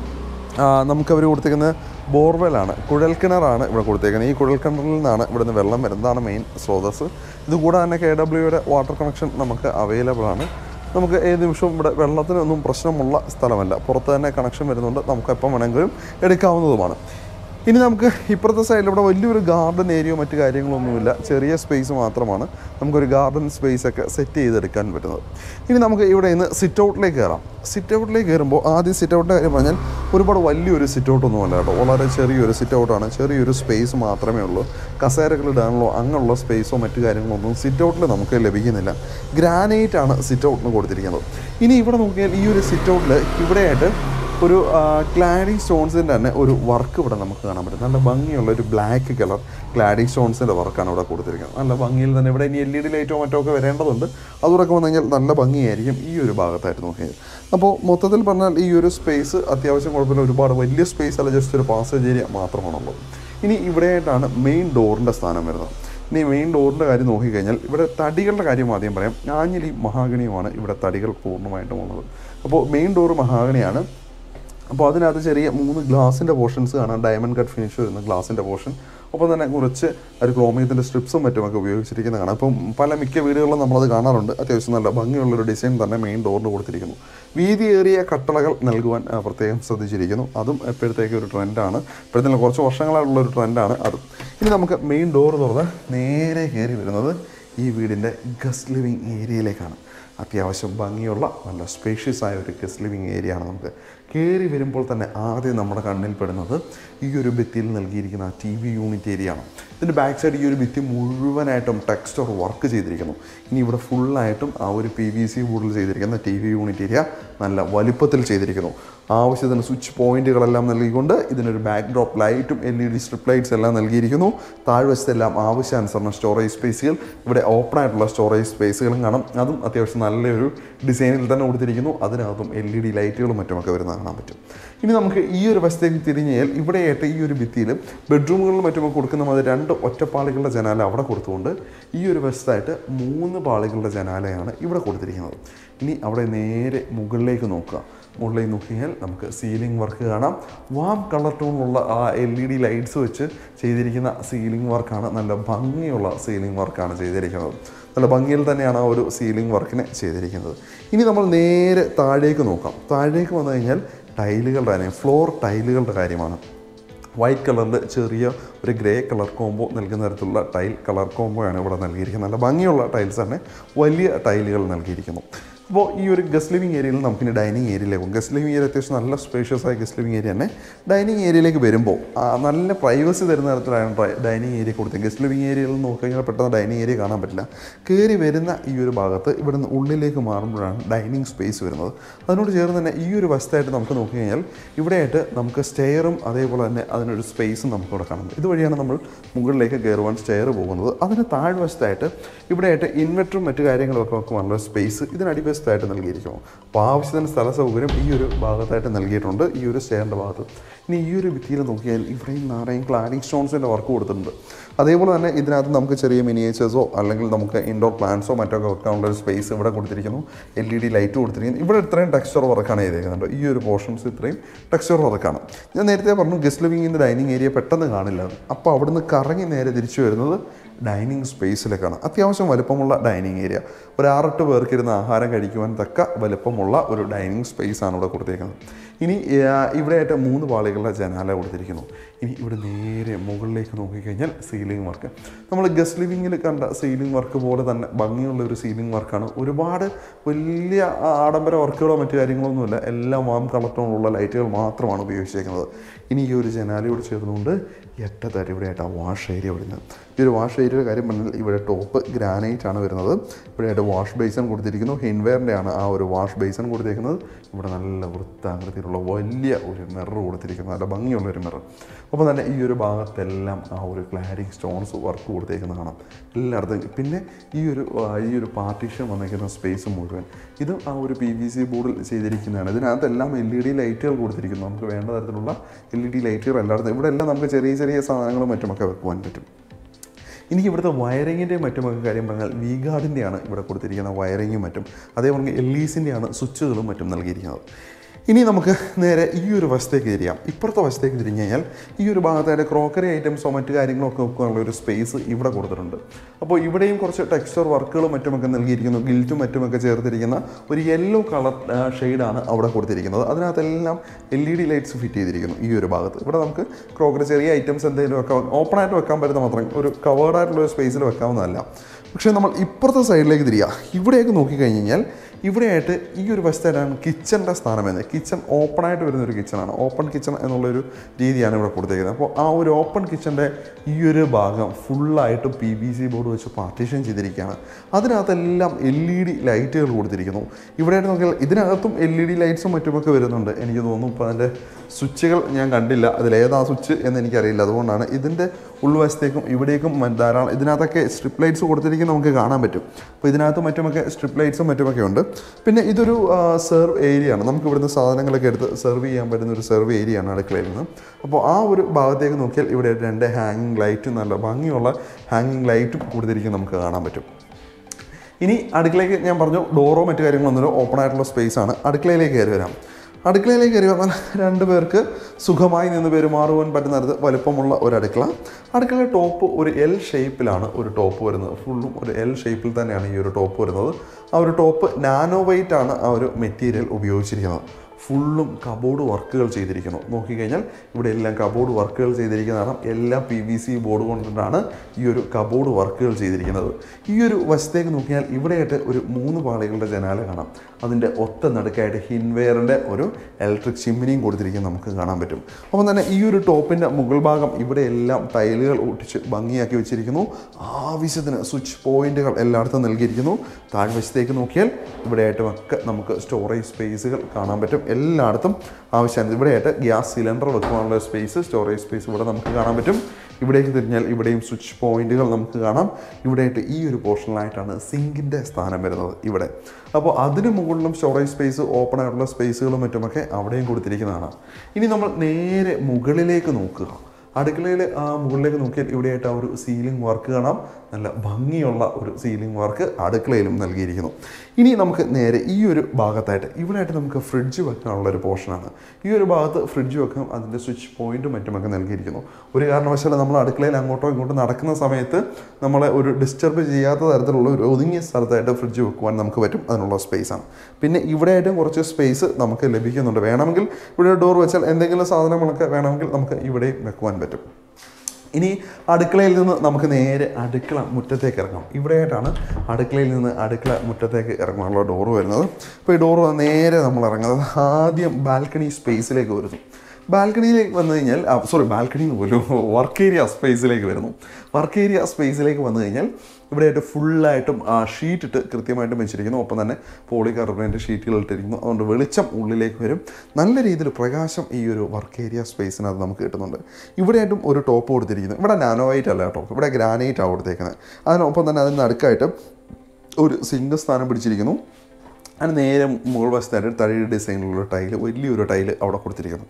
ആ, നമുക്ക് അവർ കൊടുത്തേക്കുന്നത് ബോർവെലാണ് കുഴൽക്കിണറാണ് ഇവിടെ കൊടുത്തേക്കുന്നത് ഈ കുഴൽക്കിണറിൽ നിന്നാണ് ഇവിടുന്ന് വെള്ളം വരുന്നതാണ് മെയിൻ സ്രോതസ് ഇതുകൂടാതെ തന്നെ കെ ഡബ്ല്യുയുടെ വാട്ടർ കണക്ഷൻ നമുക്ക് അവൈലബിൾ ആണ് നമുക്ക് ഏത് നിമിഷവും ഇവിടെ വെള്ളത്തിനൊന്നും പ്രശ്നമുള്ള സ്ഥലമല്ല പുറത്ത് തന്നെ കണക്ഷൻ വരുന്നുണ്ട് നമുക്ക് എപ്പം വേണമെങ്കിലും എടുക്കാവുന്നതുമാണ് ഇനി നമുക്ക് ഇപ്പുറത്തെ സൈഡിൽ ഇവിടെ വലിയൊരു ഗാർഡൻ ഏരിയയോ മറ്റു കാര്യങ്ങളൊന്നുമില്ല ചെറിയ സ്പേസ് മാത്രമാണ് നമുക്കൊരു ഗാർഡൻ സ്പേസ് ഒക്കെ സെറ്റ് ചെയ്തെടുക്കാൻ പറ്റുന്നത് ഇനി നമുക്ക് ഇവിടെ നിന്ന് സിറ്റ് ഔട്ടിലേക്ക് കയറാം സിറ്റ് ഔട്ടിലേക്ക് കയറുമ്പോൾ ആദ്യം സിറ്റ് ഔട്ടിൻ്റെ കാര്യം പറഞ്ഞാൽ ഒരുപാട് വലിയൊരു സിറ്റ് ഔട്ടൊന്നുമല്ല കേട്ടോ വളരെ ചെറിയൊരു സിറ്റ് ഔട്ടാണ് ചെറിയൊരു സ്പേസ് മാത്രമേ ഉള്ളൂ കസേരകൾ ഇടാനുള്ള അങ്ങനെയുള്ള സ്പേസോ മറ്റു കാര്യങ്ങളൊന്നും സിറ്റ് ഔട്ടിൽ നമുക്ക് ലഭിക്കുന്നില്ല ഗ്രാനൈറ്റ് ആണ് സിറ്റ് ഔട്ടിന് കൊടുത്തിരിക്കുന്നത് ഇനി ഇവിടെ നോക്കിയാൽ ഈ ഒരു സിറ്റ് ഔട്ടിൽ ഇവിടെയായിട്ട് ഒരു ക്ലാഡിങ് സ്റ്റോൺസിൻ്റെ തന്നെ ഒരു വർക്ക് ഇവിടെ നമുക്ക് കാണാൻ പറ്റും നല്ല ഭംഗിയുള്ള ഒരു ബ്ലാക്ക് കളർ ക്ലാഡിങ് സ്റ്റോൺസിൻ്റെ വർക്കാണ് ഇവിടെ കൊടുത്തിരിക്കുന്നത് നല്ല ഭംഗിയിൽ തന്നെ ഇവിടെ ഇനി എൽ ഇ ഡി ലൈറ്റോ മറ്റോ ഒക്കെ വരേണ്ടതുണ്ട് അതുകൂടെ വന്നു കഴിഞ്ഞാൽ നല്ല ഭംഗിയായിരിക്കും ഈ ഒരു ഭാഗത്തായിട്ട് നോക്കിയത് അപ്പോൾ മൊത്തത്തിൽ പറഞ്ഞാൽ ഈ ഒരു സ്പേസ് അത്യാവശ്യം കുഴപ്പമില്ല ഒരുപാട് വലിയ സ്പേസ് അല്ല ജസ്റ്റ് ഒരു പാസേജ് ഏരിയ മാത്രമാണുള്ളത് ഇനി ഇവിടെയായിട്ടാണ് മെയിൻ ഡോറിൻ്റെ സ്ഥാനം വരുന്നത് ഇനി മെയിൻ ഡോറിൻ്റെ കാര്യം നോക്കിക്കഴിഞ്ഞാൽ ഇവിടെ തടികളുടെ കാര്യം ആദ്യം പറയാം ആഞ്ഞിലി മഹാഗണിയുമാണ് ഇവിടെ തടികൾ പൂർണ്ണമായിട്ടും ഉള്ളത് അപ്പോൾ മെയിൻ ഡോറ് മഹാഗണിയാണ് അപ്പോൾ അതിനകത്ത് ചെറിയ മൂന്ന് ഗ്ലാസിൻ്റെ പോർഷൻസ് കാണാം ഡയമണ്ട് കട്ട് ഫിനിഷ് വരുന്ന ഗ്ലാസിൻ്റെ പോർഷൻ ഒപ്പം തന്നെ കുറച്ച് ഒരു ക്രോമിയത്തിൻ്റെ സ്ട്രിപ്സും മറ്റുമൊക്കെ ഉപയോഗിച്ചിരിക്കുന്ന കാണാം അപ്പം പല മിക്ക വീടുകളിലും നമ്മളത് കാണാറുണ്ട് അത്യാവശ്യം നല്ല ഭംഗിയുള്ളൊരു ഡിസൈൻ തന്നെ മെയിൻ ഡോറിന് കൊടുത്തിരിക്കുന്നു വീതിയേറിയ കട്ടളകൾ നൽകുവാൻ ആ, പ്രത്യേകം ശ്രദ്ധിച്ചിരിക്കുന്നു അതും എപ്പോഴത്തേക്ക് ഒരു ട്രെൻഡാണ് ഇപ്പോഴത്തെ കുറച്ച് വർഷങ്ങളായിട്ടുള്ള ഒരു ട്രെൻഡാണ് അതും ഇനി നമുക്ക് മെയിൻ ഡോർ തുറന്ന് നേരെ കയറി വരുന്നത് ഈ വീടിൻ്റെ ഗസ്റ്റ് ലിവിങ് ഏരിയയിലേക്കാണ് അത്യാവശ്യം ഭംഗിയുള്ള നല്ല സ്പേഷ്യസ് ആയ ഒരു ഗസ്റ്റ് ലിവിങ് ഏരിയ ആണ് നമുക്ക് കയറി വരുമ്പോൾ തന്നെ ആദ്യം നമ്മുടെ കണ്ണിൽ പെടുന്നത് ഈ ഒരു ഭിത്തിയിൽ നൽകിയിരിക്കുന്ന ടി വി യൂണിറ്റ് ഏരിയ ആണ് ഇതിൻ്റെ ബാക്ക് സൈഡ് ഈ ഒരു ഭിത്തി മുഴുവനായിട്ടും ടെക്സ്റ്റർ വർക്ക് ചെയ്തിരിക്കുന്നു ഇനി ഇവിടെ ഫുള്ളായിട്ടും ആ ഒരു പി വി സി ബോർഡിൽ ചെയ്തിരിക്കുന്ന ടി വി യൂണിറ്റ് ഏരിയ നല്ല വലിപ്പത്തിൽ ചെയ്തിരിക്കുന്നു ആവശ്യത്തിന് സ്വിച്ച് പോയിന്റുകളെല്ലാം നൽകിക്കൊണ്ട് ഇതിനൊരു ബാക്ക് ഡ്രോപ്പ് ലൈറ്റും L E D strip lights എല്ലാം നൽകിയിരിക്കുന്നു താഴ്വശത്തെല്ലാം ആവശ്യാനുസരണം സ്റ്റോറേജ് സ്പേസുകൾ ഇവിടെ ഓപ്പൺ ആയിട്ടുള്ള സ്റ്റോറേജ് സ്പേസുകളും കാണാം അതും അത്യാവശ്യം നല്ലൊരു ഡിസൈനിൽ തന്നെ കൊടുത്തിരിക്കുന്നു അതിനകത്തും എൽ ഇ ഡി ലൈറ്റുകളും മറ്റുമൊക്കെ വരുന്നത് കാണാൻ പറ്റും ഇനി നമുക്ക് ഈ ഒരു വശത്തേക്ക് തിരിഞ്ഞാൽ ഇവിടെയായിട്ട് ഈ ഒരു ഭിത്തിയിൽ ബെഡ്റൂമുകളിലും മറ്റുമൊക്കെ കൊടുക്കുന്ന മാതിരി രണ്ട് ഒറ്റപ്പാളികളുടെ ജനാല അവിടെ കൊടുത്തുകൊണ്ട് ഈ ഒരു വശത്തായിട്ട് മൂന്ന് പാളികളുടെ ജനാലയാണ് ഇവിടെ കൊടുത്തിരിക്കുന്നത് ഇനി അവിടെ നേരെ മുകളിലേക്ക് നോക്കുക മുകളിലേക്ക് നോക്കിയാൽ നമുക്ക് സീലിംഗ് വർക്ക് കാണാം വാം കളർ ടോണിലുള്ള ആ എൽ ഇ ഡി ലൈറ്റ്സ് വെച്ച് ചെയ്തിരിക്കുന്ന സീലിംഗ് വർക്കാണ് നല്ല ഭംഗിയുള്ള സീലിംഗ് വർക്കാണ് ചെയ്തിരിക്കുന്നത് നല്ല ഭംഗിയിൽ തന്നെയാണ് ആ ഒരു സീലിംഗ് വർക്കിനെ ചെയ്തിരിക്കുന്നത് ഇനി നമ്മൾ നേരെ താഴേക്ക് നോക്കാം താഴേക്ക് വന്നു കഴിഞ്ഞാൽ ടൈലുകളുടെ കാര്യം ഫ്ലോർ ടൈലുകളുടെ കാര്യമാണ് വൈറ്റ് കളറിൽ ചെറിയ ഒരു ഗ്രേ കളർ കോംബോ നൽകുന്ന തരത്തിലുള്ള ടൈൽ കളർ കോംബോയാണ് ഇവിടെ നൽകിയിരിക്കുന്നത് നല്ല ഭംഗിയുള്ള ടൈൽസ് തന്നെ വലിയ ടൈലുകൾ നൽകിയിരിക്കുന്നു അപ്പോൾ ഈ ഒരു ഗസ്റ്റ് ലിവിങ് ഏരിയയിൽ നമുക്കിനി ഡൈനിങ് ഏരിയയിലേക്ക് പോകും ഗസ്റ്റ് ലിവിങ് ഏരിയ അത്യാവശ്യം നല്ല സ്പേഷ്യസ് ആയ ഗസ്റ്റ് ലിവിങ് ഏരിയ തന്നെ ഡൈനിങ് ഏരിയയിലേക്ക് വരുമ്പോൾ ആ, നല്ല പ്രൈവസി തരുന്ന തരത്തിലാണ് ഡൈനിങ് ഏരിയ കൊടുത്തത് ഗസ്റ്റ് ലിവിങ് ഏരിയയിൽ നോക്കി കഴിഞ്ഞാൽ പെട്ടെന്ന് ഡൈനിങ് ഏരിയ കാണാൻ പറ്റില്ല കയറി വരുന്ന ഈ ഒരു ഭാഗത്ത് ഇവിടെ നിന്ന് ഉള്ളിലേക്ക് മാറുമ്പോഴാണ് ഡൈനിങ് സ്പേസ് വരുന്നത് അതിനോട് ചേർന്ന് തന്നെ ഈ ഒരു വശത്തായിട്ട് നമുക്ക് നോക്കി കഴിഞ്ഞാൽ ഇവിടെയായിട്ട് നമുക്ക് സ്റ്റെയറും അതേപോലെ തന്നെ അതിനൊരു സ്പേസും നമുക്കിവിടെ കാണാം ഇതുവഴിയാണ് നമ്മൾ മുകളിലേക്ക് കയറുവാൻ സ്റ്റെയർ പോകുന്നത് അതിന് താഴ്വശത്തായിട്ട് ഇവിടെയായിട്ട് ഇൻവെർട്ടറും മറ്റു കാര്യങ്ങളൊക്കെ വെക്കുവാനുള്ള സ്പേസ് ഇതിനടിവശത്തായിട്ട് നൽകിയിരിക്കുന്നു അപ്പോൾ ആവശ്യത്തിന് സ്ഥല സൗകര്യം ഈ ഒരു ഭാഗത്തായിട്ട് നൽകിയിട്ടുണ്ട് ഈ ഒരു സ്റ്റെയറിൻ്റെ ഭാഗത്ത് ഇനി ഈ ഒരു ഭിത്തിയിൽ നോക്കിയാൽ ഇവിടെയും നാറയും ക്ലാഡിങ് സ്റ്റോൺസിൻ്റെ വർക്ക് കൊടുത്തിട്ടുണ്ട് അതേപോലെ തന്നെ ഇതിനകത്ത് നമുക്ക് ചെറിയ മിനിയേച്ചേഴ്സോ അല്ലെങ്കിൽ നമുക്ക് ഇൻഡോർ പ്ലാന്റ്സോ മറ്റൊക്കെ വെക്കാനുള്ള ഒരു സ്പേസ് ഇവിടെ കൊടുത്തിരിക്കുന്നു എൽ ഇ ഡി ലൈറ്റ് കൊടുത്തിരിക്കുന്നു ഇവിടെ ഇത്രയും ടെക്സ്ചർ വർക്കാണ് ചെയ്തേക്കുന്നുണ്ട് ഈ ഒരു പോർഷൻസ് ഇത്രയും ടെക്സ്ചർ വർക്കാണ് ഞാൻ നേരത്തെ പറഞ്ഞു ഗസ്റ്റ് ലിവിങ്ങിൻ്റെ ഡൈനിങ് ഏരിയ പെട്ടെന്ന് കാണില്ല അപ്പോൾ അവിടുന്ന് കറങ്ങി നേരെ തിരിച്ചു വരുന്നത് ഡൈനിങ് സ്പേസിലേക്കാണ് അത്യാവശ്യം വലുപ്പമുള്ള ഡൈനിങ് ഏരിയ ഒരു ആറെട്ട് പേർക്ക് ഇരുന്ന് ആഹാരം കഴിക്കുവാൻ തക്ക വലുപ്പമുള്ള ഒരു ഡൈനിങ് സ്പേസ് ആണ് ഇവിടെ കൊടുത്തിരിക്കുന്നത് ഇനി ആ, ഇവിടെയായിട്ട് മൂന്ന് പാളികളുടെ ജനാല കൊടുത്തിരിക്കുന്നു ഇനി ഇവിടെ നേരെ മുകളിലേക്ക് നോക്കിക്കഴിഞ്ഞാൽ സീലിംഗ് വർക്ക് നമ്മൾ ഗസ്റ്റ് ലിവിങ്ങിൽ കണ്ട സീലിംഗ് വർക്ക് പോലെ തന്നെ ഭംഗിയുള്ള ഒരു സീലിംഗ് വർക്കാണ് ഒരുപാട് വലിയ ആഡംബര വർക്കുകളോ മറ്റു കാര്യങ്ങളൊന്നുമില്ല എല്ലാം വാം കളർട്ടോണുള്ള ലൈറ്റുകൾ മാത്രമാണ് ഉപയോഗിച്ചേക്കുന്നത് ഇനി ഈ ഒരു ജനാലയോട് ചേർന്നുകൊണ്ട് എട്ടത്തര ഇവിടെയായിട്ട് ആ വാഷ് ഏരിയ വരുന്നത് ഈ ഒരു വാഷ് ഏരിയയുടെ കാര്യം പറഞ്ഞാൽ ഇവിടെ ടോപ്പ് ഗ്രാനൈറ്റ് ആണ് വരുന്നത് ഇവിടെയായിട്ട് വാഷ് ബേസൺ കൊടുത്തിരിക്കുന്നു ഹിൻവെയറിൻ്റെ ആണ് ആ ഒരു വാഷ് ബേസൺ കൊടുത്തിരിക്കുന്നത് ഇവിടെ നല്ല വൃത്താകൃതിയിലുള്ള വലിയ ഒരു മിറർ കൊടുത്തിരിക്കുന്നു നല്ല ഭംഗിയുള്ള ഒരു മിറർ അപ്പോൾ തന്നെ ഈ ഒരു ഭാഗത്തെല്ലാം ആ ഒരു ക്ലാരിങ് സ്റ്റോൺസ് വർക്ക് കൊടുത്തേക്കുന്ന കാണാം എല്ലായിടത്തും പിന്നെ ഈ ഒരു ആ, ഈ ഒരു പാർട്ടീഷൻ വന്നിരിക്കുന്ന സ്പേസ് മുഴുവൻ ഇത് ആ ഒരു പി വി സി ബോർഡിൽ ചെയ്തിരിക്കുന്നതാണ് ഇതിനകത്തെല്ലാം എൽ ഇ ഡി ലൈറ്റുകൾ കൊടുത്തിരിക്കുന്നു നമുക്ക് വേണ്ട തരത്തിലുള്ള എൽ ഇ ഡി ലൈറ്റുകൾ എല്ലായിടത്തും ഇവിടെ എല്ലാം നമുക്ക് ചെറിയ ചെറിയ സാധനങ്ങളും മറ്റുമൊക്കെ വെക്കുവാൻ പറ്റും ഇനി ഇവിടുത്തെ വയറിങ്ങിൻ്റെയും മറ്റുമൊക്കെ കാര്യം പറഞ്ഞാൽ വി ഗാർഡിൻ്റെയാണ് ഇവിടെ കൊടുത്തിരിക്കുന്ന വയറിങ്ങും മറ്റും അതേപോലെ എൽ ഇസിൻ്റെയാണ് സ്വിച്ചുകളും മറ്റും നൽകിയിരിക്കുന്നത് ഇനി നമുക്ക് നേരെ ഈ ഒരു വശത്തേക്ക് തിരിയാം ഇപ്പുറത്തെ വശത്തേക്ക് തിരിഞ്ഞു കഴിഞ്ഞാൽ ഈ ഒരു ഭാഗത്തായിട്ട് ക്രോക്കറി ഐറ്റംസോ മറ്റു കാര്യങ്ങളൊക്കെ വെക്കാനുള്ള ഒരു സ്പേസ് ഇവിടെ കൊടുത്തിട്ടുണ്ട് അപ്പോൾ ഇവിടെയും കുറച്ച് ടെക്സ്ചർ വർക്കുകളും മറ്റുമൊക്കെ നൽകിയിരിക്കുന്നു ഗിൽറ്റും മറ്റുമൊക്കെ ചേർത്തിരിക്കുന്ന ഒരു യെല്ലോ കളർ ഷെയ്ഡാണ് അവിടെ കൊടുത്തിരിക്കുന്നത് അതിനകത്തെല്ലാം L E D lights fit ചെയ്തിരിക്കുന്നു ഈ ഒരു ഭാഗത്ത് ഇവിടെ നമുക്ക് ക്രോക്കറി ചെറിയ ഐറ്റംസ് എന്തെങ്കിലും വെക്കാം ഓപ്പൺ ആയിട്ട് വെക്കാൻ പറ്റുന്ന മാത്രം ഒരു കവേർഡ് ആയിട്ടുള്ള ഒരു സ്പേസിൽ വെക്കാവുന്നതല്ല പക്ഷേ നമ്മൾ ഇപ്പുറത്തെ സൈഡിലേക്ക് തിരിയുക ഇവിടേക്ക് നോക്കിക്കഴിഞ്ഞ് കഴിഞ്ഞാൽ ഇവിടെയായിട്ട് ഈ ഒരു വശത്തായിട്ടാണ് കിച്ചൻ്റെ സ്ഥാനം വരുന്നത് കിച്ചൺ ഓപ്പൺ ആയിട്ട് വരുന്ന ഒരു കിച്ചണാണ് ഓപ്പൺ കിച്ചൺ എന്നുള്ളൊരു രീതിയാണ് ഇവിടെ കൊടുത്തേക്കുന്നത് അപ്പോൾ ആ ഒരു ഓപ്പൺ കിച്ചൻ്റെ ഈ ഒരു ഭാഗം ഫുള്ളായിട്ട് പി ബി സി ബോർഡ് വെച്ച് പാർട്ടീഷൻ ചെയ്തിരിക്കുകയാണ് അതിനകത്തെല്ലാം എൽ ഇ ഡി ലൈറ്റുകൾ കൊടുത്തിരിക്കുന്നു ഇവിടെയായിട്ട് നോക്കിയാൽ ഇതിനകത്തും എൽ ഇ ഡി ലൈറ്റ്സും മറ്റുമൊക്കെ വരുന്നുണ്ട് എനിക്ക് തോന്നുന്നു ഇപ്പോൾ അതിൻ്റെ സ്വിച്ചുകൾ ഞാൻ കണ്ടില്ല അതിലേതാ സ്വിച്ച് എന്ന് എനിക്കറിയില്ല അതുകൊണ്ടാണ് ഇതിൻ്റെ ഉൾവശത്തേക്കും ഇവിടേക്കും മ- ധാരാളം ഇതിനകത്തൊക്കെ സ്ട്രിപ്പ് ലൈറ്റ്സ് കൊടുത്തിരിക്കുന്നത് നമുക്ക് കാണാൻ പറ്റും അപ്പോൾ ഇതിനകത്ത് മറ്റുമൊക്കെ സ്ട്രിപ്പ് ലൈറ്റ്സും മറ്റുമൊക്കെ ഉണ്ട് പിന്നെ ഇതൊരു സെർവ് ഏരിയ ആണ് നമുക്ക് ഇവിടുന്ന് സാധനങ്ങളൊക്കെ എടുത്ത് സെർവ് ചെയ്യാൻ പറ്റുന്ന ഒരു സെർവ് ഏരിയ ആണ് അടുക്കളയിൽ നിന്ന് അപ്പോൾ ആ ഒരു ഭാഗത്തേക്ക് നോക്കിയാൽ ഇവിടെ രണ്ട് ഹാങ്ങിങ് ലൈറ്റും നല്ല ഭംഗിയുള്ള ഹാങ്ങിങ് ലൈറ്റും കൊടുത്തിരിക്കുന്നത് നമുക്ക് കാണാൻ പറ്റും ഇനി അടുക്കളയ്ക്ക് ഞാൻ പറഞ്ഞു ഡോറോ മറ്റു കാര്യങ്ങളൊന്നുമില്ല ഓപ്പൺ ആയിട്ടുള്ള സ്പേസ് ആണ് അടുക്കളയിലേക്ക് കയറി വരാം അടുക്കളയിലേക്ക് കയറി വന്നാൽ രണ്ട് പേർക്ക് സുഖമായി നിന്ന് പെരുമാറുവാൻ പറ്റുന്ന തരത്തിൽ വലുപ്പമുള്ള ഒരു അടുക്കള അടുക്കളയുടെ ടോപ്പ് ഒരു എൽ ഷേപ്പിലാണ് ഒരു ടോപ്പ് വരുന്നത് ഫുള്ളും ഒരു എൽ ഷേപ്പിൽ തന്നെയാണ് ഈ ഒരു ടോപ്പ് വരുന്നത് ആ ഒരു ടോപ്പ് നാനോ വെയിറ്റ് ആണ് ആ ഒരു മെറ്റീരിയൽ ഉപയോഗിച്ചിരിക്കുന്നത് ഫുള്ളും കബോർഡ് വർക്കുകൾ ചെയ്തിരിക്കുന്നു നോക്കിക്കഴിഞ്ഞാൽ ഇവിടെ എല്ലാം കബോർഡ് വർക്കുകൾ ചെയ്തിരിക്കുന്നതാണ് എല്ലാം പി വി സി ബോർഡ് കൊണ്ടിട്ടാണ് ഈ ഒരു കബോർഡ് വർക്കുകൾ ചെയ്തിരിക്കുന്നത് ഈ ഒരു വശത്തേക്ക് നോക്കിയാൽ ഇവിടെയായിട്ട് ഒരു മൂന്ന് പാളികളുടെ ജനാല കാണാം അതിൻ്റെ ഒത്ത നടുക്കായിട്ട് ഹിൻവെയറിൻ്റെ ഒരു ഇലക്ട്രിക് ചിമ്മിനിയും കൊടുത്തിരിക്കുന്നത് നമുക്ക് കാണാൻ പറ്റും അപ്പം തന്നെ ഈ ഒരു ടോപ്പിൻ്റെ മുകൾ ഭാഗം ഇവിടെ എല്ലാം ടൈലുകൾ ഒട്ടിച്ച് ഭംഗിയാക്കി വെച്ചിരിക്കുന്നു ആവശ്യത്തിന് സ്വിച്ച് പോയിന്റുകൾ എല്ലായിടത്തും നൽകിയിരിക്കുന്നു താഴ്വശത്തേക്ക് നോക്കിയാൽ ഇവിടെയായിട്ടും ഒക്കെ നമുക്ക് സ്റ്റോറേജ് സ്പേസുകൾ കാണാൻ പറ്റും എല്ലായിടത്തും ആവശ്യമാണ് ഇവിടെയായിട്ട് ഗ്യാസ് സിലിണ്ടർ വെക്കാനുള്ള സ്പേസ് സ്റ്റോറേജ് സ്പേസ് ഇവിടെ നമുക്ക് കാണാൻ പറ്റും ഇവിടേക്ക് തിരിഞ്ഞാൽ ഇവിടെയും സ്വിച്ച് പോയിന്റുകൾ നമുക്ക് കാണാം ഇവിടെയായിട്ട് ഈ ഒരു പോർഷനിലായിട്ടാണ് സിങ്കിൻ്റെ സ്ഥാനം വരുന്നത് ഇവിടെ അപ്പോൾ അതിന് മുകളിലും സ്റ്റോറേജ് സ്പേസ് ഓപ്പൺ ആയിട്ടുള്ള സ്പേസുകളും മറ്റുമൊക്കെ അവിടെയും കൊടുത്തിരിക്കുന്നതാണ് ഇനി നമ്മൾ നേരെ മുകളിലേക്ക് നോക്കുക അടുക്കളയിൽ ആ മുകളിലേക്ക് നോക്കിയാൽ ഇവിടെയായിട്ട് ആ ഒരു സീലിംഗ് വർക്ക് കാണാം നല്ല ഭംഗിയുള്ള ഒരു സീലിംഗ് വർക്ക് അടുക്കളയിലും നൽകിയിരിക്കുന്നു ഇനി നമുക്ക് നേരെ ഈ ഒരു ഭാഗത്തായിട്ട് ഇവിടെയായിട്ട് നമുക്ക് ഫ്രിഡ്ജ് വെക്കാനുള്ള ഒരു പോർഷനാണ് ഈ ഒരു ഭാഗത്ത് ഫ്രിഡ്ജ് വെക്കാം അതിൻ്റെ സ്വിച്ച് പോയിന്റും മറ്റുമൊക്കെ നൽകിയിരിക്കുന്നു ഒരു കാരണവശാലും നമ്മൾ അടുക്കളയിൽ അങ്ങോട്ടോ ഇങ്ങോട്ടോ നടക്കുന്ന സമയത്ത് നമ്മളെ ഒരു ഡിസ്റ്റർബ് ചെയ്യാത്ത തരത്തിലുള്ള ഒരു ഒതുങ്ങിയ സ്ഥലത്തായിട്ട് ഫ്രിഡ്ജ് വെക്കുവാൻ നമുക്ക് പറ്റും അതിനുള്ള സ്പേസാണ് പിന്നെ ഇവിടെയായിട്ടും കുറച്ച് സ്പേസ് നമുക്ക് ലഭിക്കുന്നുണ്ട് വേണമെങ്കിൽ ഇവിടെ ഡോർ വെച്ചാൽ എന്തെങ്കിലും സാധനങ്ങളൊക്കെ വേണമെങ്കിൽ നമുക്ക് ഇവിടെയും വെക്കുവാൻ പറ്റും ഇനി അടുക്കളയിൽ നിന്ന് നമുക്ക് നേരെ അടുക്കള മുറ്റത്തേക്ക് ഇറങ്ങാം ഇവിടെയായിട്ടാണ് അടുക്കളയിൽ നിന്ന് അടുക്കള മുറ്റത്തേക്ക് ഇറങ്ങാനുള്ള ഡോറ് വരുന്നത് അപ്പോൾ ഈ ഡോറ് നേരെ നമ്മൾ ഇറങ്ങുന്നത് ആദ്യം ബാൽക്കണി സ്പേസിലേക്ക് വരുന്നു ബാൽക്കണിയിലേക്ക് വന്നു കഴിഞ്ഞാൽ സോറി ബാൽക്കണി പോലും വർക്ക് ഏരിയ സ്പേസിലേക്ക് വരുന്നു വർക്ക് ഏരിയ സ്പേസിലേക്ക് വന്നു കഴിഞ്ഞാൽ ഇവിടെയായിട്ട് ഫുള്ളായിട്ടും ഷീറ്റ് ഇട്ട് കൃത്യമായിട്ടും വെച്ചിരിക്കുന്നു ഒപ്പം തന്നെ പോളി കാർബണേറ്റ് ഷീറ്റുകൾ ഇട്ടിരിക്കുന്നു അതുകൊണ്ട് വെളിച്ചം ഉള്ളിലേക്ക് വരും നല്ല രീതിയിൽ പ്രകാശം ഈ ഒരു വർക്ക് ഏരിയ സ്പേസിനകത്ത് നമുക്ക് കിട്ടുന്നുണ്ട് ഇവിടെയായിട്ടും ഒരു ടോപ്പ് കൊടുത്തിരിക്കുന്നു ഇവിടെ നാനോ വൈറ്റ് അല്ല കേട്ടോ ഇവിടെ ഗ്രാനൈറ്റ് ആണ് കൊടുത്തേക്കുന്നത് അതിനൊപ്പം തന്നെ അതിന് നടുക്കായിട്ട് ഒരു സിംഗിൾ സ്ഥാനം പിടിച്ചിരിക്കുന്നു അതിന് നേരെ മുകൾ വശത്തായിട്ട് തടിയുടെ ഡിസൈനിലുള്ള ടൈല് വലിയൊരു ടൈല് അവിടെ കൊടുത്തിരിക്കുന്നു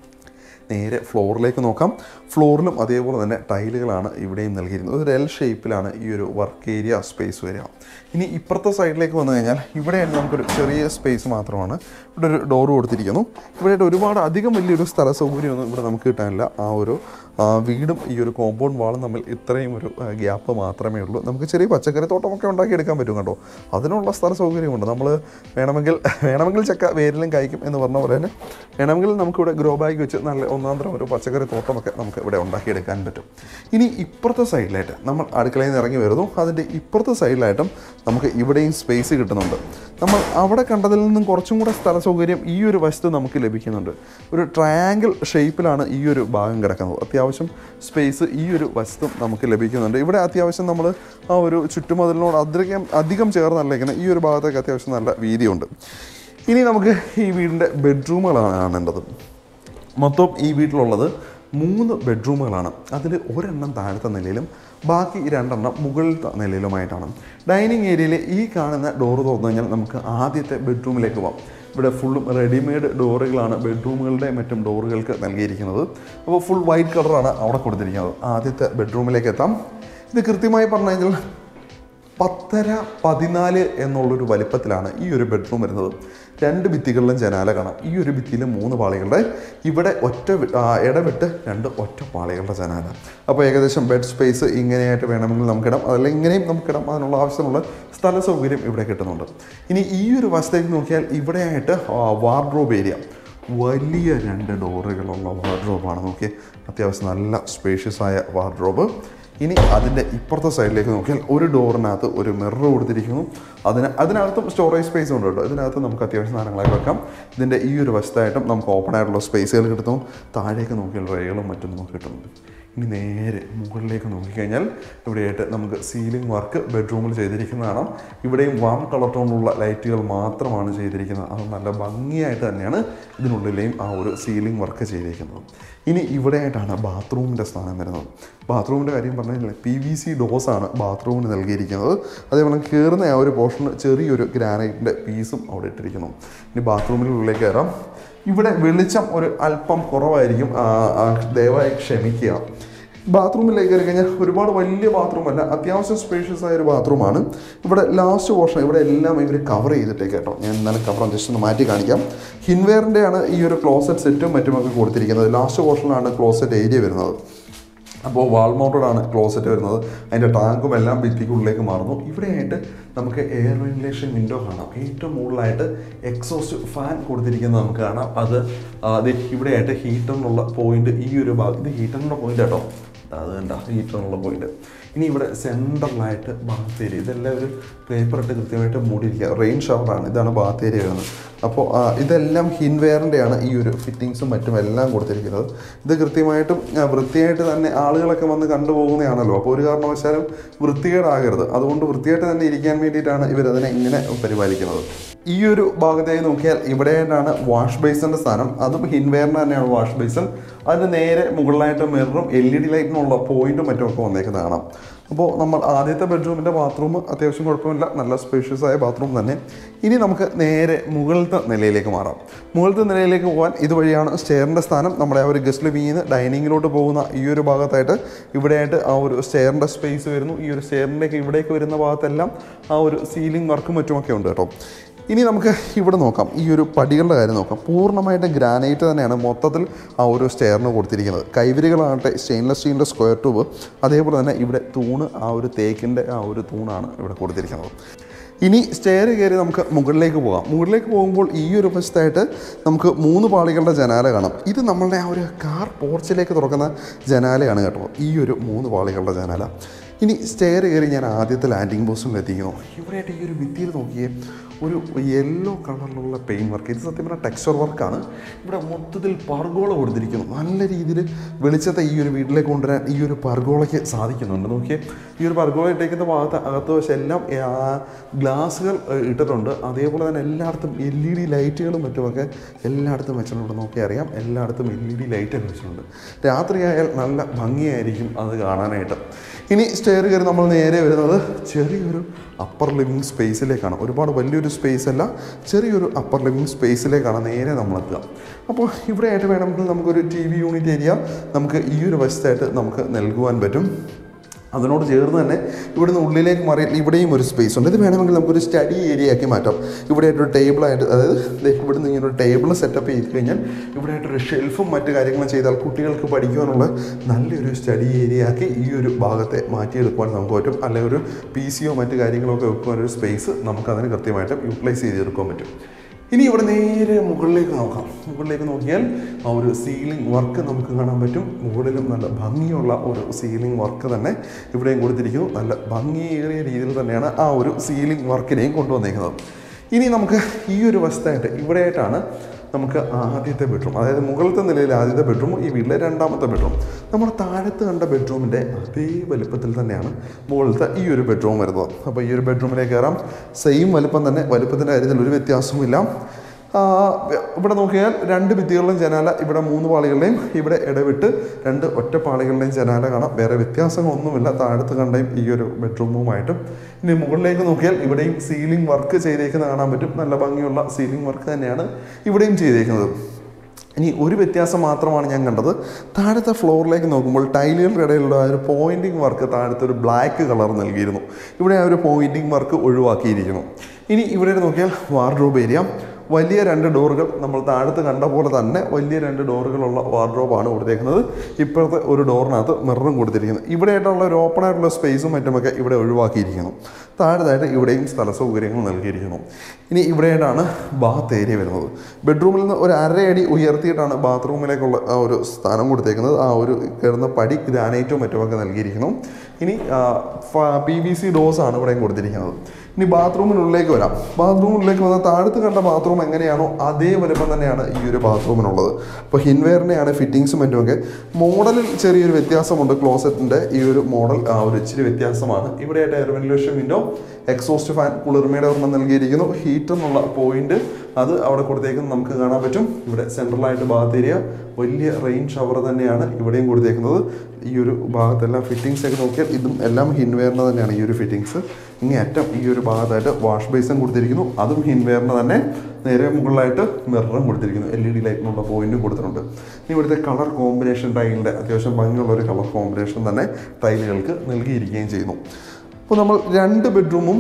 നേരെ ഫ്ലോറിലേക്ക് നോക്കാം ഫ്ലോറിലും അതേപോലെ തന്നെ ടൈലുകളാണ് ഇവിടെയും നൽകിയിരുന്നത് ഒരു എൽ ഷേപ്പിലാണ് ഈ ഒരു വർക്ക് ഏരിയ സ്പേസ് വരിക ഇനി ഇപ്പുറത്തെ സൈഡിലേക്ക് വന്നു കഴിഞ്ഞാൽ ഇവിടെയാണ് നമുക്കൊരു ചെറിയ സ്പേസ് മാത്രമാണ് ഇവിടെ ഒരു ഡോർ കൊടുത്തിരിക്കുന്നു ഇവിടെയായിട്ട് ഒരുപാട് അധികം വലിയൊരു സ്ഥല സൗകര്യമൊന്നും ഇവിടെ നമുക്ക് കിട്ടാനില്ല ആ ഒരു ആ, വീടും ഈ ഒരു കോമ്പൗണ്ട് വാളും തമ്മിൽ ഇത്രയും ഒരു ഗ്യാപ്പ് മാത്രമേ ഉള്ളൂ നമുക്ക് ചെറിയ പച്ചക്കറി തോട്ടമൊക്കെ ഉണ്ടാക്കിയെടുക്കാൻ പറ്റും കേട്ടോ അതിനുള്ള സ്ഥല സൗകര്യമുണ്ട് നമ്മൾ വേണമെങ്കിൽ വേണമെങ്കിൽ ചക്ക വേരിലും കായ്ക്കും എന്ന് പറഞ്ഞ പോലെ തന്നെ വേണമെങ്കിൽ നമുക്കിവിടെ ഗ്രോ ബാഗ് വെച്ച് നല്ല ഒന്നാം തരം ഒരു പച്ചക്കറി തോട്ടമൊക്കെ നമുക്ക് ഇവിടെ ഉണ്ടാക്കിയെടുക്കാൻ പറ്റും ഇനി ഇപ്പുറത്തെ സൈഡിലായിട്ട് നമ്മൾ അടുക്കളയിൽ നിന്ന് ഇറങ്ങി വരുന്നു അതിൻ്റെ ഇപ്പുറത്തെ സൈഡിലായിട്ടും നമുക്ക് ഇവിടെയും സ്പേസ് കിട്ടുന്നുണ്ട് നമ്മൾ അവിടെ കണ്ടതിൽ നിന്നും കുറച്ചും കൂടെ സ്ഥല സൗകര്യം ഈ ഒരു വശത്ത് നമുക്ക് ലഭിക്കുന്നുണ്ട് ഒരു ട്രയാങ്കിൾ ഷേപ്പിലാണ് ഈ ഒരു ഭാഗം കിടക്കുന്നത് അത്യാവശ്യം സ്പേസ് ഈ ഒരു വശത്തും നമുക്ക് ലഭിക്കുന്നുണ്ട് ഇവിടെ അത്യാവശ്യം നമ്മൾ ആ ഒരു ചുറ്റുമതിലിനോട് അധികം അധികം ചേർന്നല്ല ഇരിക്കുന്നത് ഈ ഒരു ഭാഗത്തേക്ക് അത്യാവശ്യം നല്ല വീതിയുണ്ട് ഇനി നമുക്ക് ഈ വീടിൻ്റെ ബെഡ്റൂമുകളാണ് കാണേണ്ടത് മൊത്തം ഈ വീട്ടിലുള്ളത് മൂന്ന് ബെഡ്റൂമുകളാണ് അതിൽ ഒരെണ്ണം താഴത്തെ നിലയിലും ബാക്കി രണ്ടെണ്ണം മുകളിലത്തെ നിലയിലുമായിട്ടാണ് ഡൈനിങ് ഏരിയയിൽ ഈ കാണുന്ന ഡോറ് തുറന്നു കഴിഞ്ഞാൽ നമുക്ക് ആദ്യത്തെ ബെഡ്റൂമിലേക്ക് പോകാം ഇവിടെ ഫുള്ളും റെഡിമെയ്ഡ് ഡോറുകളാണ് ബെഡ്റൂമുകളുടെ മറ്റും ഡോറുകൾക്ക് നൽകിയിരിക്കുന്നത് അപ്പോൾ ഫുൾ വൈറ്റ് കളറാണ് അവിടെ കൊടുത്തിരിക്കുന്നത് ആദ്യത്തെ ബെഡ്റൂമിലേക്ക് എത്താം ഇത് കൃത്യമായി പറഞ്ഞു കഴിഞ്ഞാൽ പത്തര പതിനാല് എന്നുള്ളൊരു വലിപ്പത്തിലാണ് ഈ ഒരു ബെഡ്റൂം വരുന്നത് രണ്ട് ഭിത്തികളിലും ജനാല കാണാം ഈ ഒരു ഭിത്തിയിൽ മൂന്ന് പാളികളുടെ ഇവിടെ ഒറ്റ വി- ആ, ഇടവിട്ട് രണ്ട് ഒറ്റ പാളികളുടെ ജനാല അപ്പോൾ ഏകദേശം ബെഡ് സ്പേസ് ഇങ്ങനെയായിട്ട് വേണമെങ്കിൽ നമുക്കിടാം അതല്ല ഇങ്ങനെയും നമുക്കിടാം അതിനുള്ള ആവശ്യമുള്ള സ്ഥല സൗകര്യം ഇവിടെ കിട്ടുന്നുണ്ട് ഇനി ഈ ഒരു വശത്തേക്ക് നോക്കിയാൽ ഇവിടെയായിട്ട് വാർഡ്രോബ് ഏരിയ വലിയ രണ്ട് ഡോറുകളുള്ള വാർഡ്രോബാണ് നോക്കി അത്യാവശ്യം നല്ല സ്പേഷ്യസ് ആയ വാർഡ്രോബ് ഇനി അതിൻ്റെ ഇപ്പുറത്തെ സൈഡിലേക്ക് നോക്കിയാൽ ഒരു ഡോറിനകത്ത് ഒരു മിറർ കൊടുത്തിരിക്കുന്നു അതിന് അതിനകത്തും സ്റ്റോറേജ് സ്പേസ് ഉണ്ട് കേട്ടോ ഇതിനകത്ത് നമുക്ക് അത്യാവശ്യം സാധനങ്ങളൊക്കെ വെക്കാം ഇതിൻ്റെ ഈ ഒരു വശത്തായിട്ടും നമുക്ക് ഓപ്പൺ ആയിട്ടുള്ള സ്പേസുകൾ കിട്ടുന്നു താഴേക്ക് നോക്കിയാൽ റേകളും മറ്റും നമുക്ക് കിട്ടുന്നുണ്ട് ഇനി നേരെ മുകളിലേക്ക് നോക്കിക്കഴിഞ്ഞാൽ ഇവിടെയായിട്ട് നമുക്ക് സീലിംഗ് വർക്ക് ബെഡ്റൂമിൽ ചെയ്തിരിക്കുന്നതാണ് ഇവിടെയും വാം കളർ ടോണിലുള്ള ലൈറ്റുകൾ മാത്രമാണ് ചെയ്തിരിക്കുന്നത് അത് നല്ല ഭംഗിയായിട്ട് തന്നെയാണ് ഇതിനുള്ളിലെയും ആ ഒരു സീലിംഗ് വർക്ക് ചെയ്തിരിക്കുന്നത് ഇനി ഇവിടെയായിട്ടാണ് ബാത്റൂമിൻ്റെ സ്ഥാനം വരുന്നത് ബാത്റൂമിൻ്റെ കാര്യം പറഞ്ഞു കഴിഞ്ഞാൽ പി വി സി ഡോസാണ് ബാത്റൂമിന് നൽകിയിരിക്കുന്നത് അതേപോലെ കയറുന്ന ആ ഒരു പോർഷന് ചെറിയൊരു ഗ്രാനൈറ്റിൻ്റെ പീസും അവിടെ ഇട്ടിരിക്കുന്നു ഇനി ബാത്റൂമിനുള്ളിലേക്ക് കയറാം ഇവിടെ വെളിച്ചം ഒരു അല്പം കുറവായിരിക്കും ആ, ആ, ദയവായി ക്ഷമിക്കുക ബാത്റൂമിലേക്ക് കയറി കഴിഞ്ഞാൽ ഒരുപാട് വലിയ ബാത്റൂം അല്ല അത്യാവശ്യം സ്പേഷ്യസ് ആയ ഒരു ബാത്റൂമാണ് ഇവിടെ ലാസ്റ്റ് പോർഷൻ ഇവിടെ എല്ലാം ഇവർ കവർ ചെയ്തിട്ടേക്ക് കേട്ടോ ഞാൻ എന്നാലും കവർ ജസ്റ്റ് ഒന്ന് മാറ്റി കാണിക്കാം ഹിൻവെയറിൻ്റെ ആണ് ഈ ഒരു ക്ലോസറ്റ് സെറ്റും മറ്റുമൊക്കെ കൊടുത്തിരിക്കുന്നത് ലാസ്റ്റ് പോർഷനിലാണ് ക്ലോസറ്റ് ഏരിയ വരുന്നത് അപ്പോൾ വാൾ മൗണ്ടഡ് ആണ് ക്ലോസറ്റ് വരുന്നത് അതിൻ്റെ ടാങ്കും എല്ലാം ഭിത്തിക്കുള്ളിലേക്ക് മാറുന്നു ഇവിടെയായിട്ട് നമുക്ക് എയർ വെന്റിലേഷൻ വിൻഡോ കാണാം ഏറ്റവും മുകളിലായിട്ട് എക്സോസ്റ്റ് ഫാൻ കൊടുത്തിരിക്കുന്നത് നമുക്ക് കാണാം അത് ആ, ദേ ഇവിടെയായിട്ട് ഹീറ്ററിനുള്ള പോയിന്റ് ഈ ഒരു ഭാഗം ഇത് ഹീറ്ററിനുള്ള പോയിന്റ് കേട്ടോ അത് കണ്ട ഹീറ്ററിനുള്ള പോയിന്റ് ഇനി ഇവിടെ സെൻട്രലായിട്ട് ബാത്ത് ഏരിയ ഇതെല്ലാം ഒരു പേപ്പർ ഇട്ട് കൃത്യമായിട്ട് മൂടിയിരിക്കുക റെയിൻ ഷവറാണ് ഇതാണ് ബാത്ത് ഏരിയ വരുന്നത് അപ്പോൾ ആ, ഇതെല്ലാം ഹിൻവെയറിൻ്റെയാണ് ഈ ഒരു ഫിറ്റിങ്സും മറ്റും എല്ലാം കൊടുത്തിരിക്കുന്നത് ഇത് കൃത്യമായിട്ടും ആ, വൃത്തിയായിട്ട് തന്നെ ആളുകളൊക്കെ വന്ന് കണ്ടുപോകുന്നതാണല്ലോ അപ്പോൾ ഒരു കാരണവശാലും വൃത്തികേടാകരുത് അതുകൊണ്ട് വൃത്തിയായിട്ട് തന്നെ ഇരിക്കാൻ വേണ്ടിയിട്ടാണ് ഇവരതിനെ ഇങ്ങനെ പരിപാലിക്കുന്നത് ഈ ഒരു ഭാഗത്തേക്ക് നോക്കിയാൽ ഇവിടെയായിട്ടാണ് വാഷ് ബേസിൻ്റെ സ്ഥാനം അതും ഹിൻവെയറിന് തന്നെയാണ് വാഷ് ബേസിൻ അതിന് നേരെ മുകളിലായിട്ട് മിററും എൽ ഇ ഡി ലൈറ്റിനുള്ള പോയിന്റും മറ്റുമൊക്കെ വന്നേക്കുന്നത് കാണാം അപ്പോൾ നമ്മൾ ആദ്യത്തെ ബെഡ്റൂമിൻ്റെ ബാത്റൂം അത്യാവശ്യം കുഴപ്പമില്ല നല്ല സ്പേഷ്യസ് ആയ ബാത്റൂം തന്നെ ഇനി നമുക്ക് നേരെ മുകളിലത്തെ നിലയിലേക്ക് മാറാം മുകളിലത്തെ നിലയിലേക്ക് പോകാൻ ഇതുവഴിയാണ് സ്റ്റെയറിൻ്റെ സ്ഥാനം നമ്മുടെ ആ ഒരു ഗസ്റ്റ് ലിവിങ്ങിൽ നിന്ന് ഡൈനിങ്ങിലോട്ട് പോകുന്ന ഈ ഒരു ഭാഗത്തായിട്ട് ഇവിടെയായിട്ട് ആ ഒരു സ്റ്റെയറിൻ്റെ സ്പേസ് വരുന്നു ഈ ഒരു സ്റ്റെയറിൻ്റെയൊക്കെ ഇവിടേക്ക് വരുന്ന ഭാഗത്തെല്ലാം ആ ഒരു സീലിംഗ് വർക്കും മറ്റുമൊക്കെ ഉണ്ട് കേട്ടോ ഇനി നമുക്ക് ഇവിടെ നോക്കാം ഈ ഒരു പടികളുടെ കാര്യം നോക്കാം പൂർണ്ണമായിട്ട് ഗ്രാനൈറ്റ് തന്നെയാണ് മൊത്തത്തിൽ ആ ഒരു സ്റ്റെയറിന് കൊടുത്തിരിക്കുന്നത് കൈവരികളാകട്ടെ സ്റ്റെയിൻലെസ് സ്റ്റീലിൻ്റെ സ്ക്വയർ ട്യൂബ് അതേപോലെ തന്നെ ഇവിടെ തൂണ് ആ ഒരു തേക്കിൻ്റെ ആ ഒരു തൂണാണ് ഇവിടെ കൊടുത്തിരിക്കുന്നത് ഇനി സ്റ്റെയർ കയറി നമുക്ക് മുകളിലേക്ക് പോകാം മുകളിലേക്ക് പോകുമ്പോൾ ഈ ഒരു വശത്തായിട്ട് നമുക്ക് മൂന്ന് പാളികളുടെ ജനാല കാണാം ഇത് നമ്മളുടെ ആ ഒരു കാർ പോർച്ചിലേക്ക് തുറക്കുന്ന ജനാലയാണ് കേട്ടോ ഈ ഒരു മൂന്ന് പാളികളുടെ ജനാല ഇനി സ്റ്റെയർ കയറി ഞാൻ ആദ്യത്തെ ലാൻഡിംഗ് പോസ്റ്റിൽ എത്തിക്കുന്നു ഇവിടെയായിട്ട് ഈ ഒരു ഭിത്തിയിൽ നോക്കിയേ ഒരു യെല്ലോ കളറിലുള്ള പെയിൻ വർക്ക് ഇത് സത്യം പറഞ്ഞാൽ ടെക്സ്ചർ വർക്കാണ് ഇവിടെ മൊത്തത്തിൽ പർഗോള കൊടുത്തിരിക്കുന്നു നല്ല രീതിയിൽ വെളിച്ചത്തെ ഈ ഒരു വീട്ടിലേക്ക് കൊണ്ടുവരാൻ ഈ ഒരു പർഗോളയ്ക്ക് സാധിക്കുന്നുണ്ട് നോക്കിയേ ഈ ഒരു പർഗോള ഇട്ടേക്കുന്ന ഭാഗത്ത് അകത്ത് വശം എല്ലാം ആ, ഗ്ലാസുകൾ ഏഹ്, ഇട്ടിട്ടുണ്ട് അതേപോലെ തന്നെ എല്ലായിടത്തും എൽ ഇ ഡി ലൈറ്റുകളും മറ്റുമൊക്കെ എല്ലായിടത്തും വെച്ചിട്ടുണ്ട് നോക്കിയാൽ അറിയാം എല്ലായിടത്തും എൽ ഇ ഡി ലൈറ്റൊക്കെ വെച്ചിട്ടുണ്ട് രാത്രിയായാൽ നല്ല ഭംഗിയായിരിക്കും അത് കാണാനായിട്ട് ഇനി സ്റ്റെയർ കയറി നമ്മൾ നേരെ വരുന്നത് ചെറിയൊരു അപ്പർ ലിവിങ് സ്പേസിലേക്കാണ് ഒരുപാട് വലിയൊരു സ്പേസ് അല്ല ചെറിയൊരു അപ്പർ ലിവിങ് സ്പേസിലേക്കാണ് നേരെ നമ്മൾ എത്തുക അപ്പോൾ ഇവിടെ ആയിട്ട് വേണമെങ്കിൽ നമുക്കൊരു ടി വി യൂണിറ്റ് ഏരിയ നമുക്ക് ഈ ഒരു വശത്തായിട്ട് നമുക്ക് നൽകുവാൻ പറ്റും അതിനോട് ചേർന്ന് തന്നെ ഇവിടുന്ന് ഉള്ളിലേക്ക് മാറി ഇവിടെയും ഒരു സ്പേസ് ഉണ്ട് ഇത് വേണമെങ്കിൽ നമുക്കൊരു സ്റ്റഡി ഏരിയ ആക്കി മാറ്റാം ഇവിടെ ആയിട്ടൊരു ടേബിളായിട്ട് അതായത് ദേ ഇവിടുന്ന് ഇങ്ങനെ ഒരു ടേബിൾ സെറ്റപ്പ് ചെയ്ത് കഴിഞ്ഞാൽ ഇവിടെ ആയിട്ടൊരു ഷെൽഫും മറ്റു കാര്യങ്ങളും ചെയ്താൽ കുട്ടികൾക്ക് പഠിക്കുവാനുള്ള നല്ലൊരു സ്റ്റഡി ഏരിയ ആക്കി ഈ ഒരു ഭാഗത്തെ മാറ്റിയെടുക്കുവാൻ നമുക്ക് പറ്റും അല്ലെങ്കിൽ ഒരു പി സിയോ മറ്റു കാര്യങ്ങളൊക്കെ വെക്കുവാൻ ഒരു സ്പേസ് നമുക്കതിന് കൃത്യമായിട്ട് യൂട്ടിലൈസ് ചെയ്തെടുക്കാൻ പറ്റും ഇനി ഇവിടെ നേരെ മുകളിലേക്ക് നോക്കാം മുകളിലേക്ക് നോക്കിയാൽ ആ ഒരു സീലിംഗ് വർക്ക് നമുക്ക് കാണാൻ പറ്റും മുകളിലും നല്ല ഭംഗിയുള്ള ഒരു സീലിംഗ് വർക്ക് തന്നെ ഇവിടെയും കൊടുത്തിരിക്കുന്നു നല്ല ഭംഗിയേറിയ രീതിയിൽ തന്നെയാണ് ആ ഒരു സീലിംഗ് വർക്കിനെയും കൊണ്ടുവന്നേക്കുന്നത് ഇനി നമുക്ക് ഈ ഒരു വശത്തായിട്ട് ഇവിടെയായിട്ടാണ് നമുക്ക് ആദ്യത്തെ ബെഡ്റൂം അതായത് മുകളിലത്തെ നിലയിൽ ആദ്യത്തെ ബെഡ്റൂം ഈ വീട്ടിലെ രണ്ടാമത്തെ ബെഡ്റൂം നമ്മൾ താഴത്ത് കണ്ട ബെഡ്റൂമിൻ്റെ അതേ വലുപ്പത്തിൽ തന്നെയാണ് മുകളിലത്തെ ഈ ഒരു ബെഡ്റൂം വരുന്നത് അപ്പോൾ ഈ ഒരു ബെഡ്റൂമിലേക്ക് കയറാം സെയിം വലുപ്പം തന്നെ വലുപ്പത്തിൻ്റെ കാര്യത്തിൽ ഒരു വ്യത്യാസവുമില്ല ആ, ഇവിടെ നോക്കിയാൽ രണ്ട് ഭിത്തികളിലും ജനാല ഇവിടെ മൂന്ന് പാളികളുടെയും ഇവിടെ ഇടവിട്ട് രണ്ട് ഒറ്റ പാളികളുടെയും ജനാല കാണാം വേറെ വ്യത്യാസങ്ങളൊന്നുമില്ല താഴത്ത് കണ്ടയും ഈ ഒരു ബെഡ്റൂമുമായിട്ടും ഇനി മുകളിലേക്ക് നോക്കിയാൽ ഇവിടെയും സീലിംഗ് വർക്ക് ചെയ്തേക്കുന്നത് കാണാൻ പറ്റും നല്ല ഭംഗിയുള്ള സീലിംഗ് വർക്ക് തന്നെയാണ് ഇവിടെയും ചെയ്തേക്കുന്നത് ഇനി ഒരു വ്യത്യാസം മാത്രമാണ് ഞാൻ കണ്ടത് താഴത്തെ ഫ്ലോറിലേക്ക് നോക്കുമ്പോൾ ടൈലുകളുടെ ഇടയിലുള്ള ആ ഒരു പോയിന്റിംഗ് വർക്ക് താഴത്തെ ഒരു ബ്ലാക്ക് കളർ നൽകിയിരുന്നു ഇവിടെ ആ ഒരു പോയിന്റിംഗ് വർക്ക് ഒഴിവാക്കിയിരിക്കുന്നു ഇനി ഇവിടെ നോക്കിയാൽ വാർഡ്രോബ് ഏരിയ വലിയ രണ്ട് ഡോറുകൾ നമ്മൾ താഴത്ത് കണ്ട പോലെ തന്നെ വലിയ രണ്ട് ഡോറുകളുള്ള വാർഡ്രോബാണ് കൊടുത്തേക്കുന്നത് ഇപ്പോഴത്തെ ഒരു ഡോറിനകത്ത് മിററും കൊടുത്തിരിക്കുന്നത് ഇവിടെയായിട്ടുള്ള ഒരു ഓപ്പൺ ആയിട്ടുള്ള സ്പേസും മറ്റുമൊക്കെ ഇവിടെ ഒഴിവാക്കിയിരിക്കുന്നു താഴത്തായിട്ട് ഇവിടെയും സ്ഥല സൗകര്യങ്ങൾ നൽകിയിരിക്കുന്നു ഇനി ഇവിടെയായിട്ടാണ് ബാത്ത് ഏരിയ വരുന്നത് ബെഡ്റൂമിൽ നിന്ന് ഒരു അരയടി ഉയർത്തിയിട്ടാണ് ബാത്റൂമിലേക്കുള്ള ആ ഒരു സ്ഥാനം കൊടുത്തേക്കുന്നത് ആ ഒരു കയറുന്ന പടി ഗ്രാനൈറ്റും മറ്റുമൊക്കെ നൽകിയിരിക്കുന്നു ഇനി പി വി സി ഡോസ് ആണ് ഇവിടെയും കൊടുത്തിരിക്കുന്നത് ഇനി ബാത്റൂമിനുള്ളിലേക്ക് വരാം ബാത്റൂമിനുള്ളിലേക്ക് വന്നാൽ താഴത്ത് കണ്ട ബാത്റൂം എങ്ങനെയാണോ അതേ വലുപ്പം തന്നെയാണ് ഈ ഒരു ബാത്റൂമിനുള്ളത് അപ്പോൾ ഹിൻവെയറിനെയാണ് ഫിറ്റിങ്സും മറ്റുമൊക്കെ മോഡലിൽ ചെറിയൊരു വ്യത്യാസമുണ്ട് ക്ലോസറ്റിൻ്റെ ഈ ഒരു മോഡൽ ആ ഒരു ഇച്ചിരി വ്യത്യാസമാണ് ഇവിടെയായിട്ട് air ventilation window exhaust fan കുളിർമയുടെ ഒരെണ്ണം നൽകിയിരിക്കുന്നു ഹീറ്റർ എന്നുള്ള പോയിന്റ് അത് അവിടെ കൊടുത്തേക്കുന്നത് നമുക്ക് കാണാൻ പറ്റും ഇവിടെ സെൻട്രലായിട്ട് ബാത്ത് ഏരിയ വലിയ റെയിൻ ഷവർ തന്നെയാണ് ഇവിടെയും കൊടുത്തേക്കുന്നത് ഈ ഒരു ഭാഗത്തെല്ലാം ഫിറ്റിങ്സ് ഒക്കെ നോക്കിയാൽ ഇതും എല്ലാം ഹിൻവെയറിൻ്റെ തന്നെയാണ് ഈ ഒരു ഫിറ്റിങ്സ് ഇങ്ങേ അറ്റം ഈ ഒരു ഭാഗത്തായിട്ട് വാഷ് ബേസും കൊടുത്തിരിക്കുന്നു അതും ഹിൻവെയറിൻ്റെ തന്നെ നേരെ മുകളിലായിട്ട് മിററും കൊടുത്തിരിക്കുന്നു എൽ ഇ ഡി ലൈറ്റിനുള്ള പോയിന്റും കൊടുത്തിട്ടുണ്ട് ഇനി ഇവിടുത്തെ കളർ കോമ്പിനേഷൻ ടൈലിൻ്റെ അത്യാവശ്യം ഭംഗിയുള്ള ഒരു കളർ കോമ്പിനേഷൻ തന്നെ ടൈലുകൾക്ക് നൽകിയിരിക്കുകയും ചെയ്യുന്നു അപ്പോൾ നമ്മൾ രണ്ട് ബെഡ്റൂമും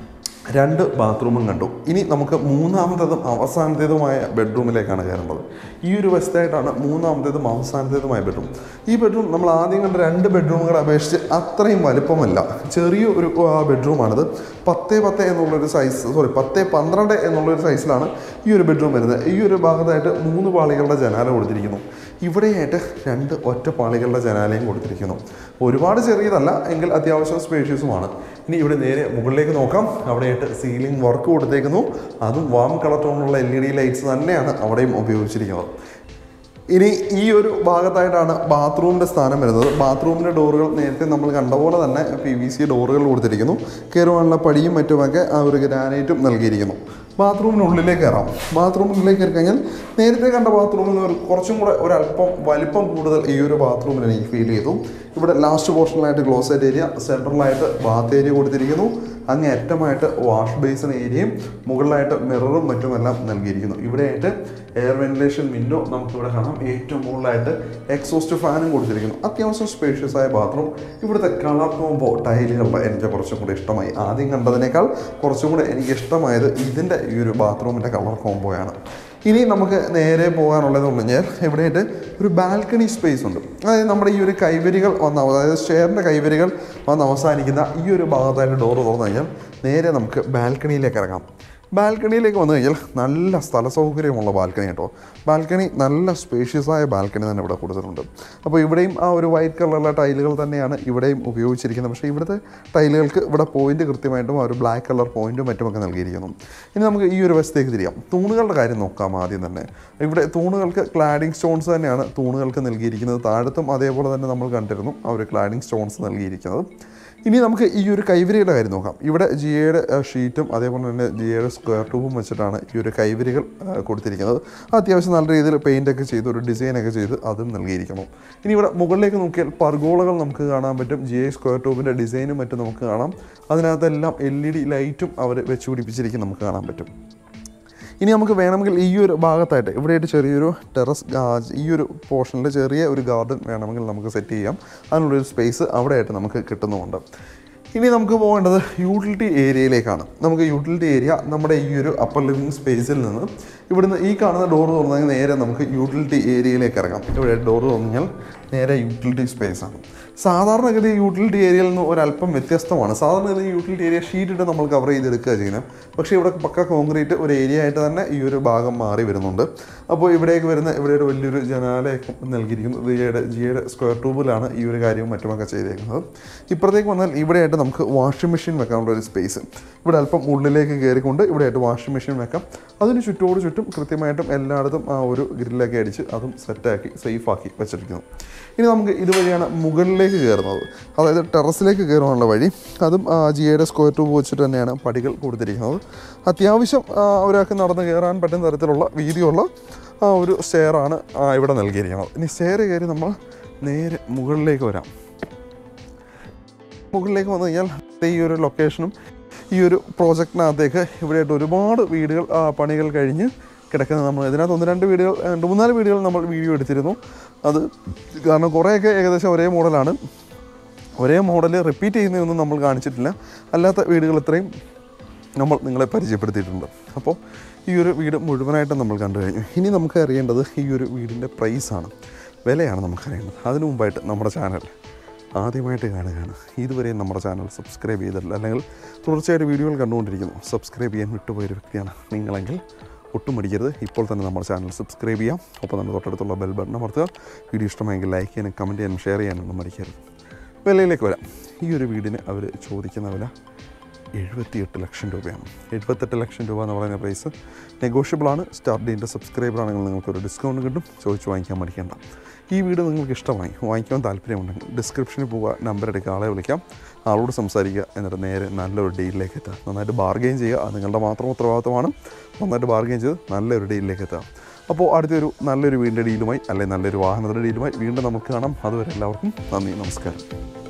രണ്ട് ബാത്റൂമും കണ്ടു ഇനി നമുക്ക് മൂന്നാമത്തേതും അവസാനത്തേതുമായ ബെഡ്റൂമിലേക്കാണ് കയറേണ്ടത് ഈ ഒരു വശത്തായിട്ടാണ് മൂന്നാമത്തേതും അവസാനത്തേതുമായ ബെഡ്റൂം ഈ ബെഡ്റൂം നമ്മൾ ആദ്യം കണ്ട രണ്ട് ബെഡ്റൂമുകളെ അപേക്ഷിച്ച് അത്രയും വലുപ്പമല്ല ചെറിയ ഒരു ആ, ബെഡ്റൂമാണിത് പത്ത് പത്ത് എന്നുള്ളൊരു സൈസ് സോറി പത്ത് പന്ത്രണ്ട് എന്നുള്ളൊരു സൈസിലാണ് ഈ ഒരു ബെഡ്റൂം വരുന്നത് ഈ ഒരു ഭാഗത്തായിട്ട് മൂന്ന് പാളികളുടെ ജനാല കൊടുത്തിരിക്കുന്നു ഇവിടെയായിട്ട് രണ്ട് ഒറ്റ പാളികളുടെ ജനാലയും കൊടുത്തിരിക്കുന്നു ഒരുപാട് ചെറിയതല്ല എങ്കിൽ അത്യാവശ്യം സ്പേഷ്യസുമാണ് ഇനി ഇവിടെ നേരെ മുകളിലേക്ക് നോക്കാം അവിടെയായിട്ട് സീലിംഗ് വർക്ക് കൊടുത്തേക്കുന്നു അതും വാം കളർ ടോണുള്ള എൽ ഇ ഡി ലൈറ്റ്സ് തന്നെയാണ് അവിടെയും ഉപയോഗിച്ചിരിക്കുന്നത് ഇനി ഈ ഒരു ഭാഗത്തായിട്ടാണ് ബാത്റൂമിൻ്റെ സ്ഥാനം വരുന്നത് ബാത്റൂമിൻ്റെ ഡോറുകൾ നേരത്തെ നമ്മൾ കണ്ട പോലെ തന്നെ പി വി സി ഡോറുകൾ കൊടുത്തിരിക്കുന്നു കയറുവാനുള്ള പടിയും മറ്റുമൊക്കെ ആ ഒരു ഗ്രാനൈറ്റും നൽകിയിരിക്കുന്നു ബാത്റൂമിനുള്ളിലേക്ക് കയറാം ബാത്റൂമിനുള്ളിലേക്ക് കയറി കഴിഞ്ഞാൽ നേരത്തെ കണ്ട ബാത്റൂമിൽ നിന്ന് ഒരു കുറച്ചും കൂടെ ഒരല്പം വലിപ്പം കൂടുതൽ ഈ ഒരു ബാത്റൂമിൽ എനിക്ക് ഫീൽ ചെയ്തു ഇവിടെ ലാസ്റ്റ് പോർഷനിലായിട്ട് ക്ലോസറ്റ് ഏരിയ സെൻട്രലായിട്ട് ബാത്ത് ഏരിയ കൊടുത്തിരിക്കുന്നു അങ്ങേ അറ്റമായിട്ട് വാഷ് ബേസിൻ ഏരിയയും മുകളിലായിട്ട് മിററും മറ്റുമെല്ലാം നൽകിയിരിക്കുന്നു ഇവിടെയായിട്ട് എയർ വെന്റിലേഷൻ വിൻഡോ നമുക്കിവിടെ കാണാം ഏറ്റവും മുകളിലായിട്ട് എക്സോസ്റ്റ് ഫാനും കൊടുത്തിരിക്കുന്നു അത്യാവശ്യം സ്പേഷ്യസ് ആയ ബാത്റൂം ഇവിടുത്തെ കളർ കോമ്പോ ടൈലുകളുടെ എനിക്ക് കുറച്ചും കൂടി ഇഷ്ടമായി ആദ്യം കണ്ടതിനേക്കാൾ കുറച്ചും കൂടെ എനിക്ക് ഇഷ്ടമായത് ഇതിൻ്റെ ഈ ഒരു ബാത്റൂമിൻ്റെ കളർ കോമ്പോയാണ് ഇനി നമുക്ക് നേരെ പോകാനുള്ളത് എന്ന് പറഞ്ഞാൽ ഇവിടെയായിട്ട് ഒരു ബാൽക്കണി സ്പേസ് ഉണ്ട് അതായത് നമ്മുടെ ഈ ഒരു കൈവരികൾ വന്ന അതായത് സ്റ്റെയറിൻ്റെ കൈവരികൾ വന്ന് അവസാനിക്കുന്ന ഈ ഒരു ഭാഗത്തായിട്ട് ഡോറ് തുറന്നു കഴിഞ്ഞാൽ നേരെ നമുക്ക് ബാൽക്കണിയിലേക്ക് ഇറങ്ങാം ബാൽക്കണിയിലേക്ക് വന്നു കഴിഞ്ഞാൽ നല്ല സ്ഥല സൗകര്യമുള്ള ബാൽക്കണി കേട്ടോ ബാൽക്കണി നല്ല സ്പേഷ്യസ് ആയ ബാൽക്കണി തന്നെ ഇവിടെ കൊടുത്തിട്ടുണ്ട് അപ്പോൾ ഇവിടെയും ആ ഒരു വൈറ്റ് കളറുള്ള ടൈലുകൾ തന്നെയാണ് ഇവിടെയും ഉപയോഗിച്ചിരിക്കുന്നത് പക്ഷേ ഇവിടുത്തെ ടൈലുകൾക്ക് ഇവിടെ പോയിന്റ് കൃത്യമായിട്ടും ആ ഒരു ബ്ലാക്ക് കളർ പോയിന്റും മറ്റുമൊക്കെ നൽകിയിരിക്കുന്നു ഇനി നമുക്ക് ഈ ഒരു വശത്തേക്ക് തിരിയാം തൂണുകളുടെ കാര്യം നോക്കാം ആദ്യം തന്നെ ഇവിടെ തൂണുകൾക്ക് ക്ലാഡിംഗ് സ്റ്റോൺസ് തന്നെയാണ് തൂണുകൾക്ക് നൽകിയിരിക്കുന്നത് താഴത്തും അതേപോലെ തന്നെ നമ്മൾ കണ്ടിരുന്നു ആ ഒരു ക്ലാഡിംഗ് സ്റ്റോൺസ് നൽകിയിരിക്കുന്നത് ഇനി നമുക്ക് ഈ ഒരു കൈവരികളുടെ കാര്യം നോക്കാം ഇവിടെ ജിയയുടെ ഷീറ്റും അതേപോലെ തന്നെ ജിയയുടെ സ്ക്വയർ ട്യൂബും വെച്ചിട്ടാണ് ഈ ഒരു കൈവരികൾ ആ, കൊടുത്തിരിക്കുന്നത് അത്യാവശ്യം നല്ല രീതിയിൽ പെയിൻ്റ് ഒക്കെ ചെയ്ത് ഒരു ഡിസൈനൊക്കെ ചെയ്ത് അതും നൽകിയിരിക്കുന്നു ഇനി ഇവിടെ മുകളിലേക്ക് നോക്കിയാൽ പർഗോളകൾ നമുക്ക് കാണാൻ പറ്റും ജി ഐ സ്ക്വയർ ട്യൂബിൻ്റെ ഡിസൈനും മറ്റും നമുക്ക് കാണാം അതിനകത്തെല്ലാം എൽ ഇ ഡി ലൈറ്റും അവർ വെച്ച് പിടിപ്പിച്ചിരിക്കും നമുക്ക് കാണാൻ പറ്റും ഇനി നമുക്ക് വേണമെങ്കിൽ ഈ ഒരു ഭാഗത്തായിട്ട് ഇവിടെയായിട്ട് ചെറിയൊരു ടെറസ് ഈ ഒരു പോർഷനിൽ ചെറിയ ഒരു ഗാർഡൻ വേണമെങ്കിൽ നമുക്ക് സെറ്റ് ചെയ്യാം അതിനുള്ളൊരു സ്പേസ് അവിടെയായിട്ട് നമുക്ക് കിട്ടുന്നുമുണ്ട് ഇനി നമുക്ക് പോകേണ്ടത് യൂട്ടിലിറ്റി ഏരിയയിലേക്കാണ് നമുക്ക് യൂട്ടിലിറ്റി ഏരിയ നമ്മുടെ ഈ ഒരു അപ്പർ ലിവിങ് സ്പേസിൽ നിന്ന് ഇവിടുന്ന് ഈ കാണുന്ന ഡോർ തുറന്നെങ്കിൽ നേരെ നമുക്ക് യൂട്ടിലിറ്റി ഏരിയയിലേക്ക് ഇറങ്ങാം ഇവിടെ ഡോർ തുറന്നാൽ നേരെ യൂട്ടിലിറ്റി സ്പേസ് ആണ് സാധാരണഗതി യൂട്ടിലിറ്റി ഏരിയയിൽ നിന്ന് ഒരല്പം വ്യത്യസ്തമാണ് സാധാരണഗതി യൂട്ടിലിറ്റി ഏരിയ ഷീറ്റ് ഇട്ട് നമ്മൾ കവർ ചെയ്തെടുക്കുക ചെയ്യുന്നത് പക്ഷേ ഇവിടെ പക്ക കോൺക്രീറ്റ് ഒരു ഏരിയ ആയിട്ട് തന്നെ ഈ ഒരു ഭാഗം മാറി വരുന്നുണ്ട് അപ്പോൾ ഇവിടേക്ക് വരുന്ന ഇവിടെ ഒരു വലിയൊരു ജനാലയൊക്കെ നൽകിയിരിക്കുന്നു ജിയുടെ ജിയുടെ സ്ക്വയർ ട്യൂബിലാണ് ഈ ഒരു കാര്യവും മറ്റുമൊക്കെ ചെയ്തേക്കുന്നത് ഇപ്പുറത്തേക്ക് വന്നാൽ ഇവിടെയായിട്ട് നമുക്ക് വാഷിംഗ് മെഷീൻ വെക്കാനുള്ള ഒരു സ്പേസ് ഇവിടെ അല്പം ഉള്ളിലേക്ക് കയറിക്കൊണ്ട് ഇവിടെയായിട്ട് വാഷിംഗ് മെഷീൻ വെക്കാം അതിന് ചുറ്റോട് ചുറ്റും ചുറ്റും കൃത്യമായിട്ടും എല്ലായിടത്തും ആ ഒരു ഗ്രില്ലൊക്കെ അടിച്ച് അതും സെറ്റാക്കി സേഫാക്കി വെച്ചിരിക്കുന്നു ഇനി നമുക്ക് ഇതുവഴിയാണ് മുകളിലേക്ക് കയറുന്നത് അതായത് ടെറസിലേക്ക് കയറാനുള്ള വഴി അതും ജിയുടെ സ്ക്വയർ ട്യൂബ് വെച്ചിട്ട് തന്നെയാണ് പടികൾ കൊടുത്തിരിക്കുന്നത് അത്യാവശ്യം ആ, ഒരാൾക്ക് നടന്ന് കയറാൻ പറ്റുന്ന തരത്തിലുള്ള വീതിയുള്ള ആ ഒരു സ്റ്റെയറാണ് ഇവിടെ നൽകിയിരിക്കുന്നത് ഇനി സ്റ്റെയർ കയറി നമ്മൾ നേരെ മുകളിലേക്ക് വരാം മുകളിലേക്ക് വന്നു കഴിഞ്ഞാൽ ദേ ഈ ഒരു ലൊക്കേഷനും ഈ ഒരു പ്രോജക്റ്റിനകത്തേക്ക് ഇവിടെയായിട്ട് ഒരുപാട് വീടുകൾ ആ, പണികൾ കഴിഞ്ഞ് കിടക്കുന്നത് നമ്മൾ ഇതിനകത്ത് ഒന്ന് രണ്ട് വീടുകൾ രണ്ട് മൂന്നാല് വീടുകൾ നമ്മൾ വീഡിയോ എടുത്തിരുന്നു അത് കാരണം കുറേയൊക്കെ ഏകദേശം ഒരേ മോഡലാണ് ഒരേ മോഡൽ റിപ്പീറ്റ് ചെയ്യുന്നതൊന്നും നമ്മൾ കാണിച്ചിട്ടില്ല അല്ലാത്ത വീടുകൾ ഇത്രയും നമ്മൾ നിങ്ങളെ പരിചയപ്പെടുത്തിയിട്ടുണ്ട് അപ്പോൾ ഈ ഒരു വീട് മുഴുവനായിട്ടും നമ്മൾ കണ്ടു കഴിഞ്ഞു ഇനി നമുക്ക് അറിയേണ്ടത് ഈ ഒരു വീടിൻ്റെ പ്രൈസാണ് വിലയാണ് നമുക്കറിയേണ്ടത് അതിനു മുമ്പായിട്ട് നമ്മുടെ ചാനൽ ആദ്യമായിട്ട് കാണുകയാണ് ഇതുവരെ നമ്മുടെ ചാനൽ സബ്സ്ക്രൈബ് ചെയ്തിട്ടില്ല അല്ലെങ്കിൽ തുടർച്ചയായിട്ട് വീഡിയോകൾ കണ്ടുകൊണ്ടിരിക്കുന്നു സബ്സ്ക്രൈബ് ചെയ്യാൻ വിട്ടുപോയൊരു വ്യക്തിയാണ് നിങ്ങളെങ്കിൽ ഒട്ടും മടിക്കരുത് ഇപ്പോൾ തന്നെ നമ്മുടെ ചാനൽ സബ്സ്ക്രൈബ് ചെയ്യാം ഒപ്പം തന്നെ തൊട്ടടുത്തുള്ള ബെൽ ബട്ടൺ അമർത്തുക വീഡിയോ ഇഷ്ടമായെങ്കിൽ ലൈക്ക് ചെയ്യാനും കമൻറ്റ് ചെയ്യാനും ഷെയർ ചെയ്യാനൊന്നും മടിക്കരുത് വിലയിലേക്ക് വരാം ഈ ഒരു വീടിന് അവർ ചോദിക്കുന്ന വില എഴുപത്തിയെട്ട് ലക്ഷം രൂപയാണ് എഴുപത്തെട്ട് ലക്ഷം രൂപ എന്ന് പറയുന്ന പ്രൈസ് നെഗോഷ്യബിൾ ആണ് സ്റ്റാർ ഡീൻ്റെ സബ്സ്ക്രൈബർ ആണെങ്കിൽ നിങ്ങൾക്കൊരു ഡിസ്കൗണ്ട് കിട്ടും ചോദിച്ച് വാങ്ങിക്കാൻ മടിക്കേണ്ട ഈ വീട് നിങ്ങൾക്ക് ഇഷ്ടമായി വാങ്ങിക്കാൻ താല്പര്യമുണ്ടെങ്കിൽ ഡിസ്ക്രിപ്ഷനിൽ പോവുക നമ്പർ എടുക്കുക ആളെ വിളിക്കാം ആളോട് സംസാരിക്കുക എന്നിട്ട് നേരെ നല്ലൊരു ഡീലിലേക്ക് എത്തുക നന്നായിട്ട് ബാർഗെയിൻ ചെയ്യുക അത് നിങ്ങളുടെ മാത്രം ഉത്തരവാദിത്തമാണ് നന്നായിട്ട് ബാർഗെയിൻ ചെയ്ത് നല്ലൊരു ഡീലിലേക്ക് എത്തുക അപ്പോൾ അടുത്തൊരു നല്ലൊരു വീടിൻ്റെ ഡീലുമായി അല്ലെങ്കിൽ നല്ലൊരു വാഹനത്തിൻ്റെ ഡീലുമായി വീണ്ടും നമുക്ക് കാണാം അതുവരെ എല്ലാവർക്കും നന്ദി നമസ്കാരം